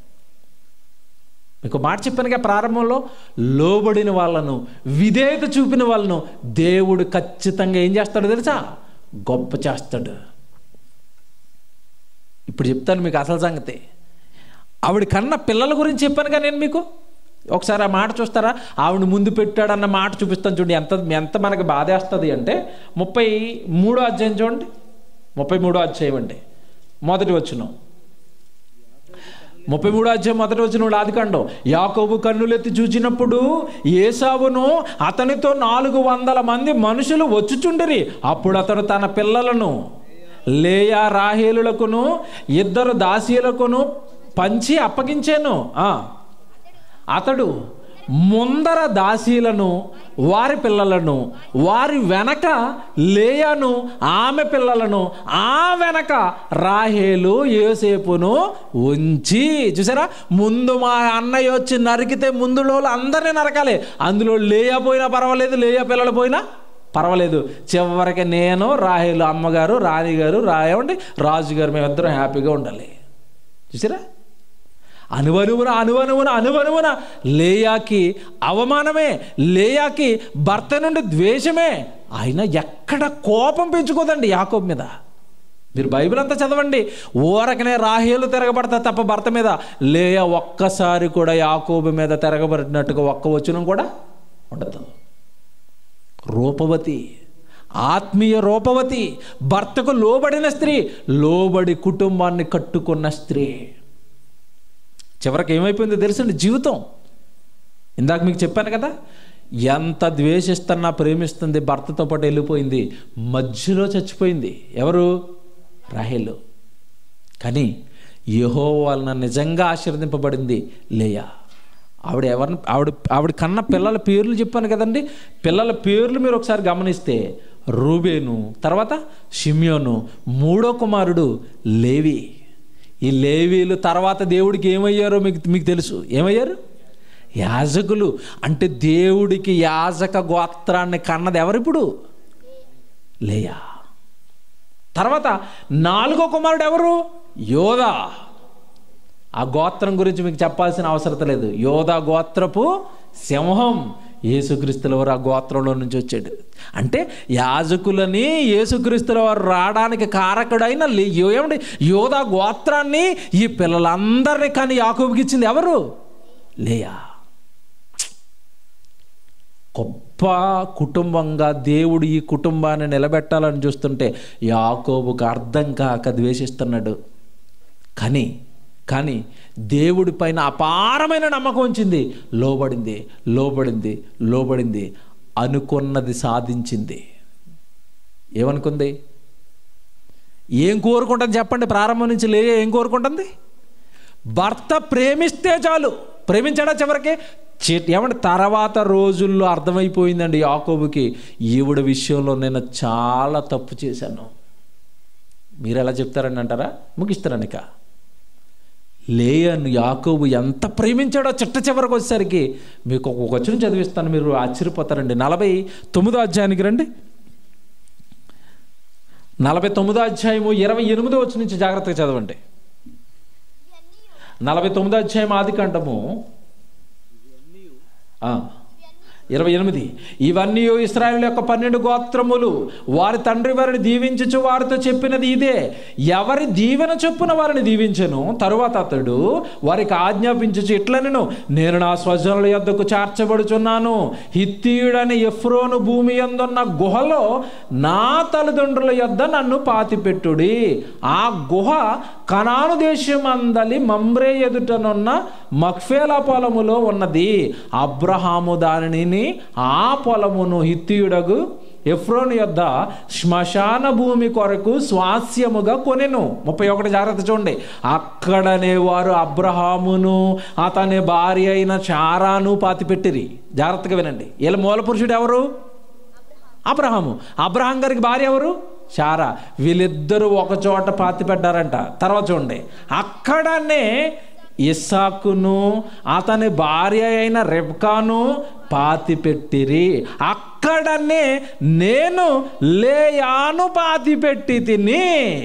మీకు మాట చెప్పానుగా ప్రారంభంలో లోబడిన వాళ్ళను విధేయత చూపిన వాళ్ళను దేవుడు ఖచ్చితంగా ఏం చేస్తాడో తెలుసా గొప్ప చేస్తాడు ఇప్పుడు చెప్తాను మీకు అసలు సంగతి ఆవిడ కన్న పిల్లల గురించి చెప్పానుగా నేను మీకు ఒకసారి ఆ మాట చూస్తారా ఆవిడ ముందు పెట్టాడన్న మాట చూపిస్తాను చూడండి ఎంత ఎంత మనకి బాధేస్తుంది అంటే ముప్పై మూడో అధ్యాయం చూడండి ముప్పై మూడో అధ్యాయం అండి మొదటి వచ్చినాం ముప్పై మూడో అధ్యాయం మొదటి వచ్చిన ఆదికాండం యాకోబు కన్నులెత్తి చూచినప్పుడు ఏసావును అతనితో నాలుగు వందల మంది మనుషులు వచ్చుచుండిరి అప్పుడు అతను తన పిల్లలను లేయా రాహేలులకును ఇద్దరు దాసీలకును పంచి అప్పగించాను ఆ. అతడు ముందర దాసీలను వారి పిల్లలను వారి వెనక లేయను ఆమె పిల్లలను ఆ వెనక రాహేలు యోసేపును ఉంచి చూసారా ముందు మా అన్నయ్య వచ్చి నరికితే ముందులో అందరినీ నరకాలి అందులో లేయా పోయినా పర్వాలేదు లేయా పిల్లలు పోయినా పర్వాలేదు చివరికి నేను రాహేలు అమ్మగారు రాణిగారు రాయవండి రాజుగారు మేమిద్దరం హ్యాపీగా ఉండాలి చూసారా అనువనువున అనువనువున అనువనువున లేయాకి అవమానమే లేయాకి భర్త నుండి ద్వేషమే ఆయన ఎక్కడ కోపం పెంచుకోదండి యాకోబ్ మీద మీరు బైబిల్ అంతా చదవండి ఊరకనే రాహేలు తిరగబడతా తప్ప భర్త మీద లేయ ఒక్కసారి కూడా యాకోబు మీద తిరగబడినట్టుగా ఒక్క వచనం కూడా ఉండదు రూపవతి ఆత్మీయ రూపవతి భర్తకు లోబడిన స్త్రీ లోబడి కుటుంబాన్ని కట్టుకున్న స్త్రీ చివరికి ఏమైపోయిందో తెలుసండి జీవితం ఇందాక మీకు చెప్పాను కదా ఎంత ద్వేషిస్తున్నా ప్రేమిస్తుంది భర్తతో పాటు వెళ్ళిపోయింది మధ్యలో చచ్చిపోయింది ఎవరు రాహేలు కానీ యహో వలన నిజంగా ఆశీర్వదింపబడింది లేయా ఆవిడ ఎవరిని ఆవిడ ఆవిడ కన్న పిల్లల పేర్లు చెప్పాను కదండి పిల్లల పేర్లు మీరు ఒకసారి గమనిస్తే రూబేను తర్వాత షిమ్యోను మూడో కుమారుడు లేవి ఈ లేవీలు తర్వాత దేవుడికి ఏమయ్యారో మీకు మీకు తెలుసు ఏమయ్యారు యాజకులు అంటే దేవుడికి యాజక గోత్రాన్ని కన్నది ఎవరిప్పుడు లేయా తర్వాత నాలుగో కుమారుడు ఎవరు యోధా ఆ గోత్రం గురించి మీకు చెప్పాల్సిన అవసరం లేదు యోధా గోత్రపు సింహం యేసుక్రీస్తుల వారు ఆ గోత్రంలో నుంచి వచ్చాడు అంటే యాజకులని యేసుక్రీస్తుల వారు రావడానికి కారకుడైన లే- ఏమండి యోధా గోత్రాన్ని ఈ పిల్లలందరినీ కానీ యాకోబుకి ఇచ్చింది ఎవరు లేయా గొప్ప కుటుంబంగా దేవుడు ఈ కుటుంబాన్ని నిలబెట్టాలని చూస్తుంటే యాకోబుకు అర్థం కాక ద్వేషిస్తున్నాడు కానీ కానీ దేవుడి పైన అపారమైన నమ్మకం ఉంచింది లోబడింది లోబడింది లోబడింది అనుకున్నది సాధించింది ఏమనుకుంది ఏం కోరుకుంటుంది చెప్పండి ప్రారంభం నుంచి లే ఏం కోరుకుంటుంది భర్త ప్రేమిస్తే చాలు ప్రేమించాడా చివరికి చి- ఏమంటే తర్వాత రోజుల్లో అర్థమైపోయిందండి యాకోబుకి ఈవిడ విషయంలో నేను చాలా తప్పు చేశాను మీరు ఎలా చెప్తారని అంటారా ముగిస్తారని ఇక లేయను యాకోబు ఎంత ప్రేమించాడో చిట్ట చివరికి వచ్చేసరికి మీకు ఒక వచనం చదివిస్తాను మీరు ఆశ్చర్యపోతారండి నలభై తొమ్మిదో అధ్యాయానికి రండి నలభై తొమ్మిదో అధ్యాయము ఇరవై ఎనిమిదో వచ్చి నుంచి జాగ్రత్తగా చదవండి నలభై తొమ్మిదో అధ్యాయం ఆది కంటము ఇరవై ఎనిమిది ఇవన్నీ ఇస్రాయేల్ యొక్క పన్నెండు గోత్రములు వారి తండ్రి వారిని దీవించుచు వారితో చెప్పినది ఇదే ఎవరి దీవెన చొప్పున వారిని దీవించను తరువాత అతడు వారికి ఆజ్ఞాపించుచు ఇట్లనెను నేను నా స్వజనుల యొద్దకు చేర్చబడుచున్నాను హిత్తీయుడని ఎఫ్రోను భూమి ఎందున్న గుహలో నా తల్లిదండ్రుల యొద్ద నన్ను పాతిపెట్టుడి ఆ గుహ కనాను దేశమందలి మమ్రే ఎదుటనున్న మక్ఫేలా పొలములో ఉన్నది అబ్రహాము దానిని ఆ పొలమును హిత్తియుడగు ఎఫ్రోన్ యొద్ద శ్మశాన భూమి కొరకు స్వాస్యముగా కొనెను ముప్పై ఒకటి జాగ్రత్త చూడండి అక్కడనే వారు అబ్రహామును అతని భార్య అయిన చారాను పాతిపెట్టిరి జాగ్రత్తగా వినండి వీళ్ళ మూల పురుషుడు ఎవరు అబ్రహాము అబ్రహాం గారికి భార్య ఎవరు శారా వీళ్ళిద్దరూ ఒక చోట పాతి పెట్టారంట తర్వాత చూడండి అక్కడనే ఇస్సాకును అతని భార్య అయిన రెబ్కాను పాతి పెట్టిరి అక్కడనే నేను లేయాను పాతి పెట్టి తిని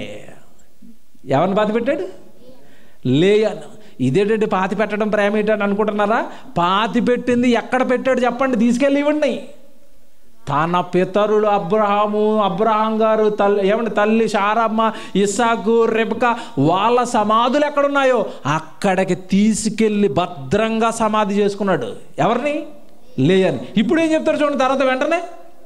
ఎవరిని పాతి పెట్టాడు లేయాను ఇదేంటంటే పాతి పెట్టడం ప్రేమ ఏంటని అనుకుంటున్నారా పాతి పెట్టింది ఎక్కడ పెట్టాడు చెప్పండి తీసుకెళ్ళి ఇవ్వండి తన పితరులు అబ్రహాము అబ్రహాం గారు తల్లి ఏమంటే తల్లి షారమ్మ ఇస్సాకు రెబక వాళ్ళ సమాధులు ఎక్కడున్నాయో అక్కడికి తీసుకెళ్ళి భద్రంగా సమాధి చేసుకున్నాడు ఎవరిని లేయని ఇప్పుడు ఏం చెప్తారు చూడండి తర్వాత వెంటనే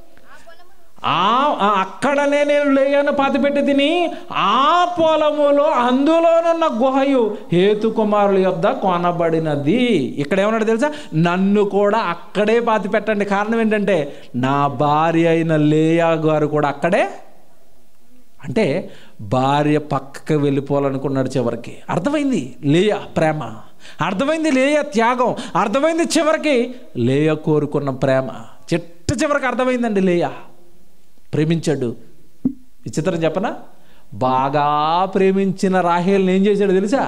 ఆ ఆ అక్కడనే నేను లేయను పాతిపెట్టి తిని ఆ పొలములో అందులోనున్న గుహయు హేతు కుమారుల యొద్ద కొనబడినది ఇక్కడ ఏమన్నాడు తెలుసా నన్ను కూడా అక్కడే పాతి పెట్టండి కారణం ఏంటంటే నా భార్య అయిన లేయా గారు కూడా అక్కడే అంటే భార్య పక్కకు వెళ్ళిపోవాలనుకున్నాడు చివరికి అర్థమైంది లేయ ప్రేమ అర్థమైంది లేయ త్యాగం అర్థమైంది చివరికి లేయ కోరుకున్న ప్రేమ చిట్ట చివరికి అర్థమైందండి లేయ ప్రేమించాడు విచిత్రం చెప్పనా బాగా ప్రేమించిన రాహేల్ని ఏం చేశాడు తెలుసా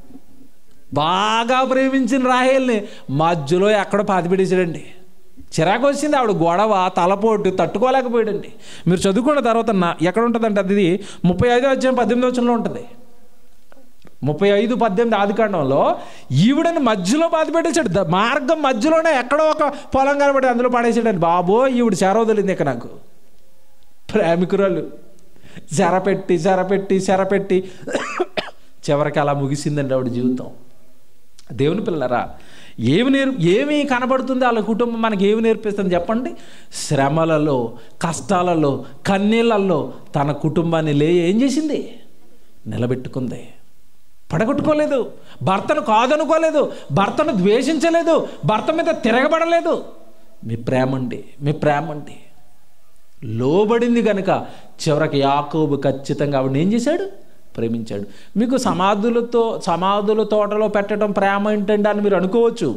బాగా ప్రేమించిన రాహేల్ని మధ్యలో ఎక్కడో పాతిపెట్టేశాడండి చిరాకు వచ్చింది ఆవిడ గొడవ తలపోటు తట్టుకోలేకపోయాడండి మీరు చదువుకున్న తర్వాత నా ఎక్కడ ఉంటుందంటే అది ముప్పై ఐదో అధ్యాయం పద్దెనిమిది వచ్చంలో ఉంటుంది ముప్పై ఐదు పద్దెనిమిది ఆదికాండంలో ఈవిడని మధ్యలో బాధ పెట్టేశాడు ద- మార్గం మధ్యలోనే ఎక్కడో ఒక పొలం కనబడి అందులో పడేసాడండి బాబో ఈవిడ చెరవదలింది ఇక నాకు ప్రేమికురాలు చెరపెట్టి చెరపెట్టి చెరపెట్టి చివరికి అలా ముగిసిందండి ఆవిడ జీవితం దేవుని పిల్లరా ఏమి నేర్ ఏమి కనబడుతుంది వాళ్ళ కుటుంబం మనకి ఏమి నేర్పిస్తుంది చెప్పండి శ్రమలలో కష్టాలలో కన్నీళ్ళల్లో తన కుటుంబాన్ని లే ఏం చేసింది నిలబెట్టుకుంది పడగొట్టుకోలేదు భర్తను కాదనుకోలేదు భర్తను ద్వేషించలేదు భర్త మీద తిరగబడలేదు మీ ప్రేమండి మీ ప్రేమండి లోబడింది కనుక చివరికి యాకోబు ఖచ్చితంగా ఆవిడని ఏం చేశాడు ప్రేమించాడు మీకు సమాధులతో సమాధుల తోటలో పెట్టడం ప్రేమ ఏంటండి అని మీరు అనుకోవచ్చు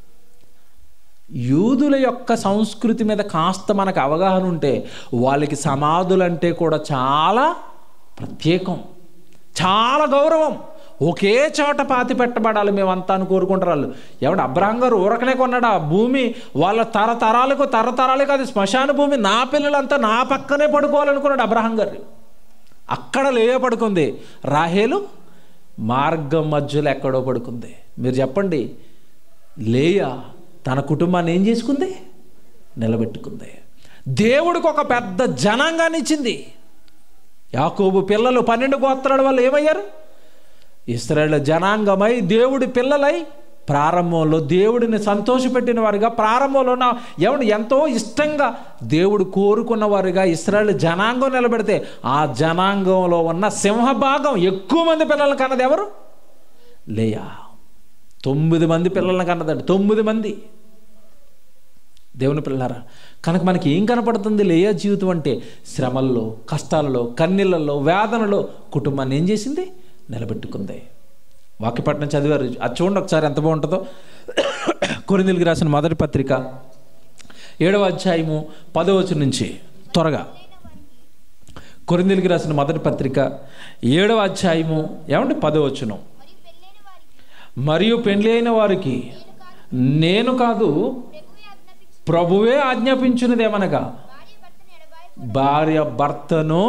యూదుల యొక్క సంస్కృతి మీద కాస్త మనకు అవగాహన ఉంటే వాళ్ళకి సమాధులంటే కూడా చాలా ప్రత్యేకం చాలా గౌరవం ఒకే చోట పాతి పెట్టబడాలి మేమంతా అని కోరుకుంటారు వాళ్ళు ఎవడు అబ్రహం గారు ఊరకనే కొన్నాడు ఆ భూమి వాళ్ళ తరతరాలకు తరతరాలకు అది శ్మశాన భూమి నా పిల్లలంతా నా పక్కనే పడుకోవాలనుకున్నాడు అబ్రహం గారు అక్కడ లేయ పడుకుంది రాహేలు మార్గం మధ్యలో ఎక్కడో పడుకుంది మీరు చెప్పండి లేయ తన కుటుంబాన్ని ఏం చేసుకుంది నిలబెట్టుకుంది దేవుడికి ఒక పెద్ద జనాంగాన్ని ఇచ్చింది యాకోబు పిల్లలు పన్నెండు గోత్రాల వల్ల ఏమయ్యారు ఇస్రాయేల్ జనాంగమై దేవుడి పిల్లలై ప్రారంభంలో దేవుడిని సంతోషపెట్టిన వారుగా ప్రారంభంలో నా ఎవడు ఎంతో ఇష్టంగా దేవుడు కోరుకున్న వారుగా ఇస్రాయేల్ జనాంగం నిలబెడితే ఆ జనాంగంలో ఉన్న సింహభాగం ఎక్కువ మంది పిల్లలను కన్నది ఎవరు లేయా తొమ్మిది మంది పిల్లలను కన్నదండి తొమ్మిది మంది దేవుని పిల్లలారా కనుక మనకి ఏం కనపడుతుంది లేయా జీవితం అంటే శ్రమల్లో కష్టాలలో కన్నీళ్ళల్లో వేదనలో కుటుంబాన్ని ఏం చేసింది నిలబెట్టుకుంది వాక్యపట్నం చదివారు అది చూడండి ఒకసారి ఎంత బాగుంటుందో కొరిందులకి రాసిన మొదటి పత్రిక ఏడవ అధ్యాయము పదవచనం నుంచి త్వరగా కొరిందులకి రాసిన మొదటి పత్రిక ఏడవ అధ్యాయము ఏమంటే పదవచనం మరియు పెండ్లి అయిన వారికి నేను కాదు ప్రభువే ఆజ్ఞాపించినదేమనగా భార్య భర్తను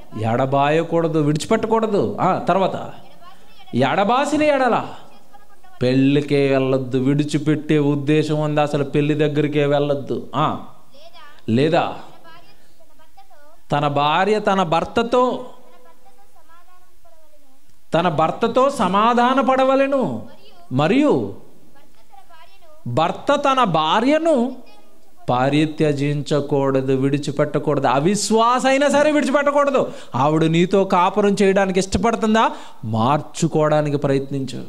ఎడబాయకూడదు విడిచిపెట్టకూడదు ఆ, తర్వాత ఎడబాసిన ఎడల పెళ్ళికే వెళ్ళొద్దు విడిచిపెట్టే ఉద్దేశం ఉంది అసలు పెళ్లి దగ్గరికే వెళ్ళొద్దు ఆ, లేదా తన భార్య తన భర్తతో తన భార్య తన భర్తతో తన భర్తతో సమాధానం పడవలెను తన భర్తతో సమాధాన పడవలెను మరియు భర్త తన భార్యను భర్త తన భార్యను పరిత్యజించకూడదు విడిచిపెట్టకూడదు అవిశ్వాస అయినా సరే విడిచిపెట్టకూడదు ఆవిడ నీతో కాపురం చేయడానికి ఇష్టపడుతుందా మార్చుకోవడానికి ప్రయత్నించు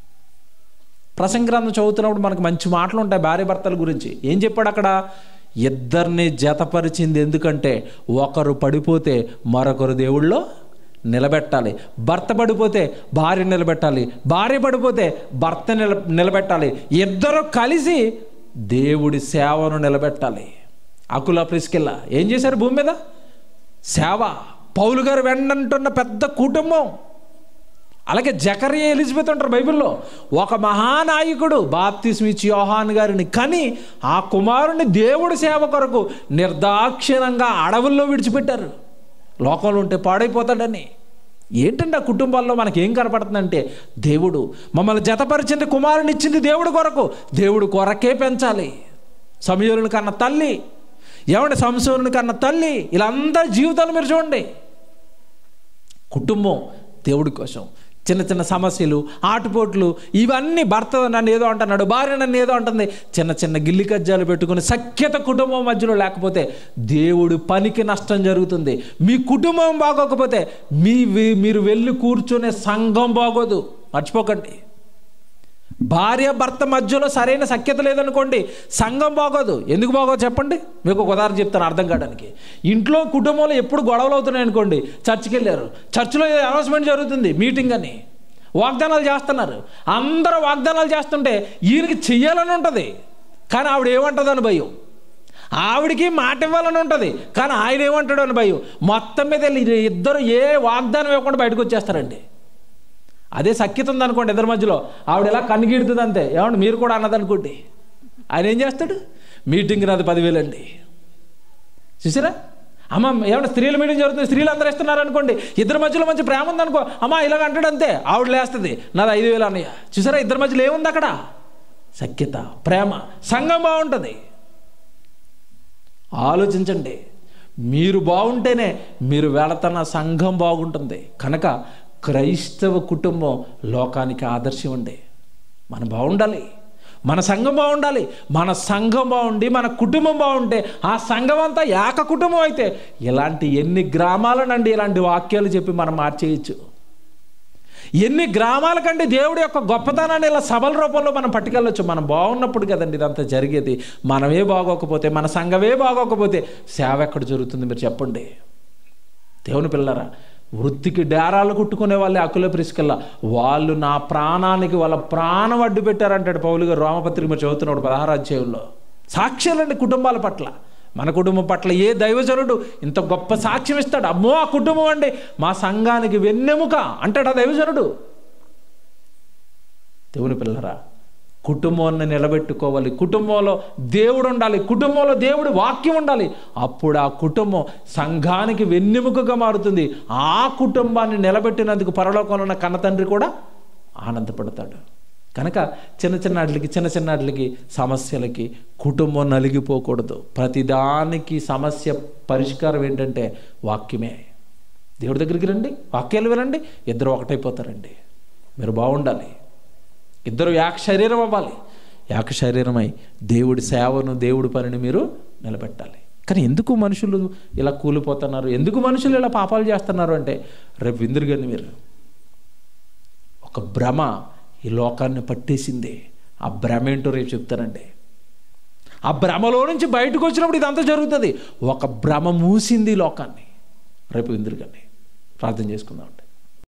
ప్రసంగ్రంథం చదువుతున్నప్పుడు మనకు మంచి మాటలు ఉంటాయి భార్య భర్తల గురించి ఏం చెప్పాడు అక్కడ ఇద్దరిని జతపరిచింది ఎందుకంటే ఒకరు పడిపోతే మరొకరు దేవుళ్ళో నిలబెట్టాలి భర్త పడిపోతే భార్య నిలబెట్టాలి భార్య పడిపోతే భర్త నిల నిలబెట్టాలి ఇద్దరు కలిసి దేవుడి సేవను నిలబెట్టాలి అకుల ప్రిస్కెళ్ళ ఏం చేశారు భూమి మీద సేవ పౌలు గారు వెండంటున్న పెద్ద కుటుంబం అలాగే జకరియా ఎలిజబెత్ అంటారు బైబిల్లో ఒక మహానాయకుడు బాప్తిస్మి ఇచ్చి యోహాన్ గారిని కని ఆ కుమారుని దేవుడి సేవ కొరకు నిర్దాక్షిణంగా అడవుల్లో విడిచిపెట్టారు లోకంలో ఉంటే పాడైపోతాడని ఏంటంటే ఆ కుటుంబాల్లో మనకి ఏం కనపడుతుందంటే దేవుడు మమ్మల్ని జతపరిచింది కుమారుని ఇచ్చింది దేవుడి కొరకు దేవుడు కొరకే పెంచాలి సమయూరుని కన్న తల్లి ఏమంటే సంసూరుని కన్న తల్లి ఇలా అందరి జీవితాలు మీరు చూడండి కుటుంబం దేవుడి కోసం చిన్న చిన్న సమస్యలు ఆటుపోట్లు ఇవన్నీ భర్త నన్ను ఏదో అంటున్నాడు భార్య నన్ను ఏదో అంటుంది చిన్న చిన్న గిల్లి కజ్జాలు పెట్టుకుని సఖ్యత కుటుంబం మధ్యలో లేకపోతే దేవుడి పనికి నష్టం జరుగుతుంది మీ కుటుంబం బాగోకపోతే మీ వి- మీరు వెళ్ళి కూర్చునే సంఘం బాగోదు మర్చిపోకండి భార్య భర్త మధ్యలో సరైన సఖ్యత లేదనుకోండి సంఘం బాగోదు ఎందుకు బాగోదు చెప్పండి మీకు ఒక ఉదాహరణ చెప్తాను అర్థం కావడానికి ఇంట్లో కుటుంబంలో ఎప్పుడు గొడవలు అవుతున్నాయి అనుకోండి చర్చికి వెళ్ళారు చర్చిలో అనౌన్స్మెంట్ జరుగుతుంది మీటింగ్ అని వాగ్దానాలు చేస్తున్నారు అందరూ వాగ్దానాలు చేస్తుంటే ఈయనకి చెయ్యాలని ఉంటుంది కానీ ఆవిడ ఏమంటుందని భయం ఆవిడికి మాట ఇవ్వాలని ఉంటుంది కానీ ఆయన ఏమంటాడు అని భయం మొత్తం మీద వీళ్ళు ఇద్దరు ఏ వాగ్దానం ఇవ్వకుండా బయటకు వచ్చేస్తారండి అదే సఖ్యత ఉందనుకోండి ఇద్దరి మధ్యలో ఆవిడ ఎలా కన్నుగిడుతుంది అంతే ఏమంటే మీరు కూడా అన్నదనుకోండి ఆయన ఏం చేస్తాడు మీటింగ్ నాది పదివేలు అండి చూసారా అమ్మ ఏమన్నా స్త్రీల మీటింగ్ జరుగుతుంది స్త్రీలు అందరూ ఇస్తున్నారు అనుకోండి ఇద్దరి మధ్యలో మంచి ప్రేమ ఉందనుకో అమ్మ ఇలాగ అంటాడు అంతే ఆవిడ లేస్తుంది నాది ఐదు వేలు అన్నయ్య చూసారా ఇద్దరి మధ్యలో ఏముంది అక్కడ సఖ్యత ప్రేమ సంఘం బాగుంటుంది ఆలోచించండి మీరు బాగుంటేనే మీరు వెళుతున్న సంఘం బాగుంటుంది కనుక క్రైస్తవ కుటుంబం లోకానికి ఆదర్శం అండి మనం బాగుండాలి మన సంఘం బాగుండాలి మన సంఘం బాగుండి మన కుటుంబం బాగుంటే ఆ సంఘం అంతా ఏక కుటుంబం అయితే ఇలాంటి ఎన్ని గ్రామాలనండి ఇలాంటి వాక్యాలు చెప్పి మనం మార్చేయచ్చు ఎన్ని గ్రామాల కంటే దేవుడి యొక్క గొప్పతనాన్ని ఇలా సభల రూపంలో మనం పట్టుకెళ్ళొచ్చు మనం బాగున్నప్పుడు కదండి ఇదంతా జరిగేది మనమే బాగోకపోతే మన సంఘమే బాగోకపోతే సేవ ఎక్కడ జరుగుతుంది మీరు చెప్పండి దేవుని పిల్లరా వృత్తికి డేరాలు కుట్టుకునే వాళ్ళే అకుల ప్రిస్కల్లా వాళ్ళు నా ప్రాణానికి వాళ్ళ ప్రాణం అడ్డు పెట్టారంటాడు పౌలు గారు రామపత్రిక మీరు చదువుతున్నాడు పదహారు అధ్యాయంలో సాక్ష్యాలండి కుటుంబాల పట్ల మన కుటుంబం పట్ల ఏ దైవజనుడు ఇంత గొప్ప సాక్ష్యం ఇస్తాడు అమ్మో ఆ కుటుంబం అండి మా సంఘానికి వెన్నెముక అంటాడు ఆ దైవజనుడు దేవుని పిల్లరా కుటుంబాన్ని నిలబెట్టుకోవాలి కుటుంబంలో దేవుడు ఉండాలి కుటుంబంలో దేవుడి వాక్యం ఉండాలి అప్పుడు ఆ కుటుంబం సంఘానికి వెన్నెముకగా మారుతుంది ఆ కుటుంబాన్ని నిలబెట్టినందుకు పరలోకంలో ఉన్న కన్న తండ్రి కూడా ఆనందపడతాడు కనుక చిన్న చిన్న వాటికి చిన్న చిన్న వాటికి సమస్యలకి కుటుంబం నలిగిపోకూడదు ప్రతిదానికి సమస్య పరిష్కారం ఏంటంటే వాక్యమే దేవుడి దగ్గరికి రండి వాక్యాలు వినండి ఇద్దరు ఒకటైపోతారండి మీరు బాగుండాలి ఇద్దరు యాక శరీరం అవ్వాలి యాక శరీరమై దేవుడి సేవను దేవుడి పనిని మీరు నిలబెట్టాలి కానీ ఎందుకు మనుషులు ఇలా కూలిపోతున్నారు ఎందుకు మనుషులు ఇలా పాపాలు చేస్తున్నారు అంటే రేపు విందురుగని మీరు ఒక భ్రమ ఈ లోకాన్ని పట్టేసింది ఆ భ్రమ ఏంటో రేపు చెప్తానండి ఆ భ్రమలో నుంచి బయటకు వచ్చినప్పుడు ఇదంతా జరుగుతుంది ఒక భ్రమ మూసింది ఈ లోకాన్ని రేపు విందురుగని ప్రార్థన చేసుకుందామండి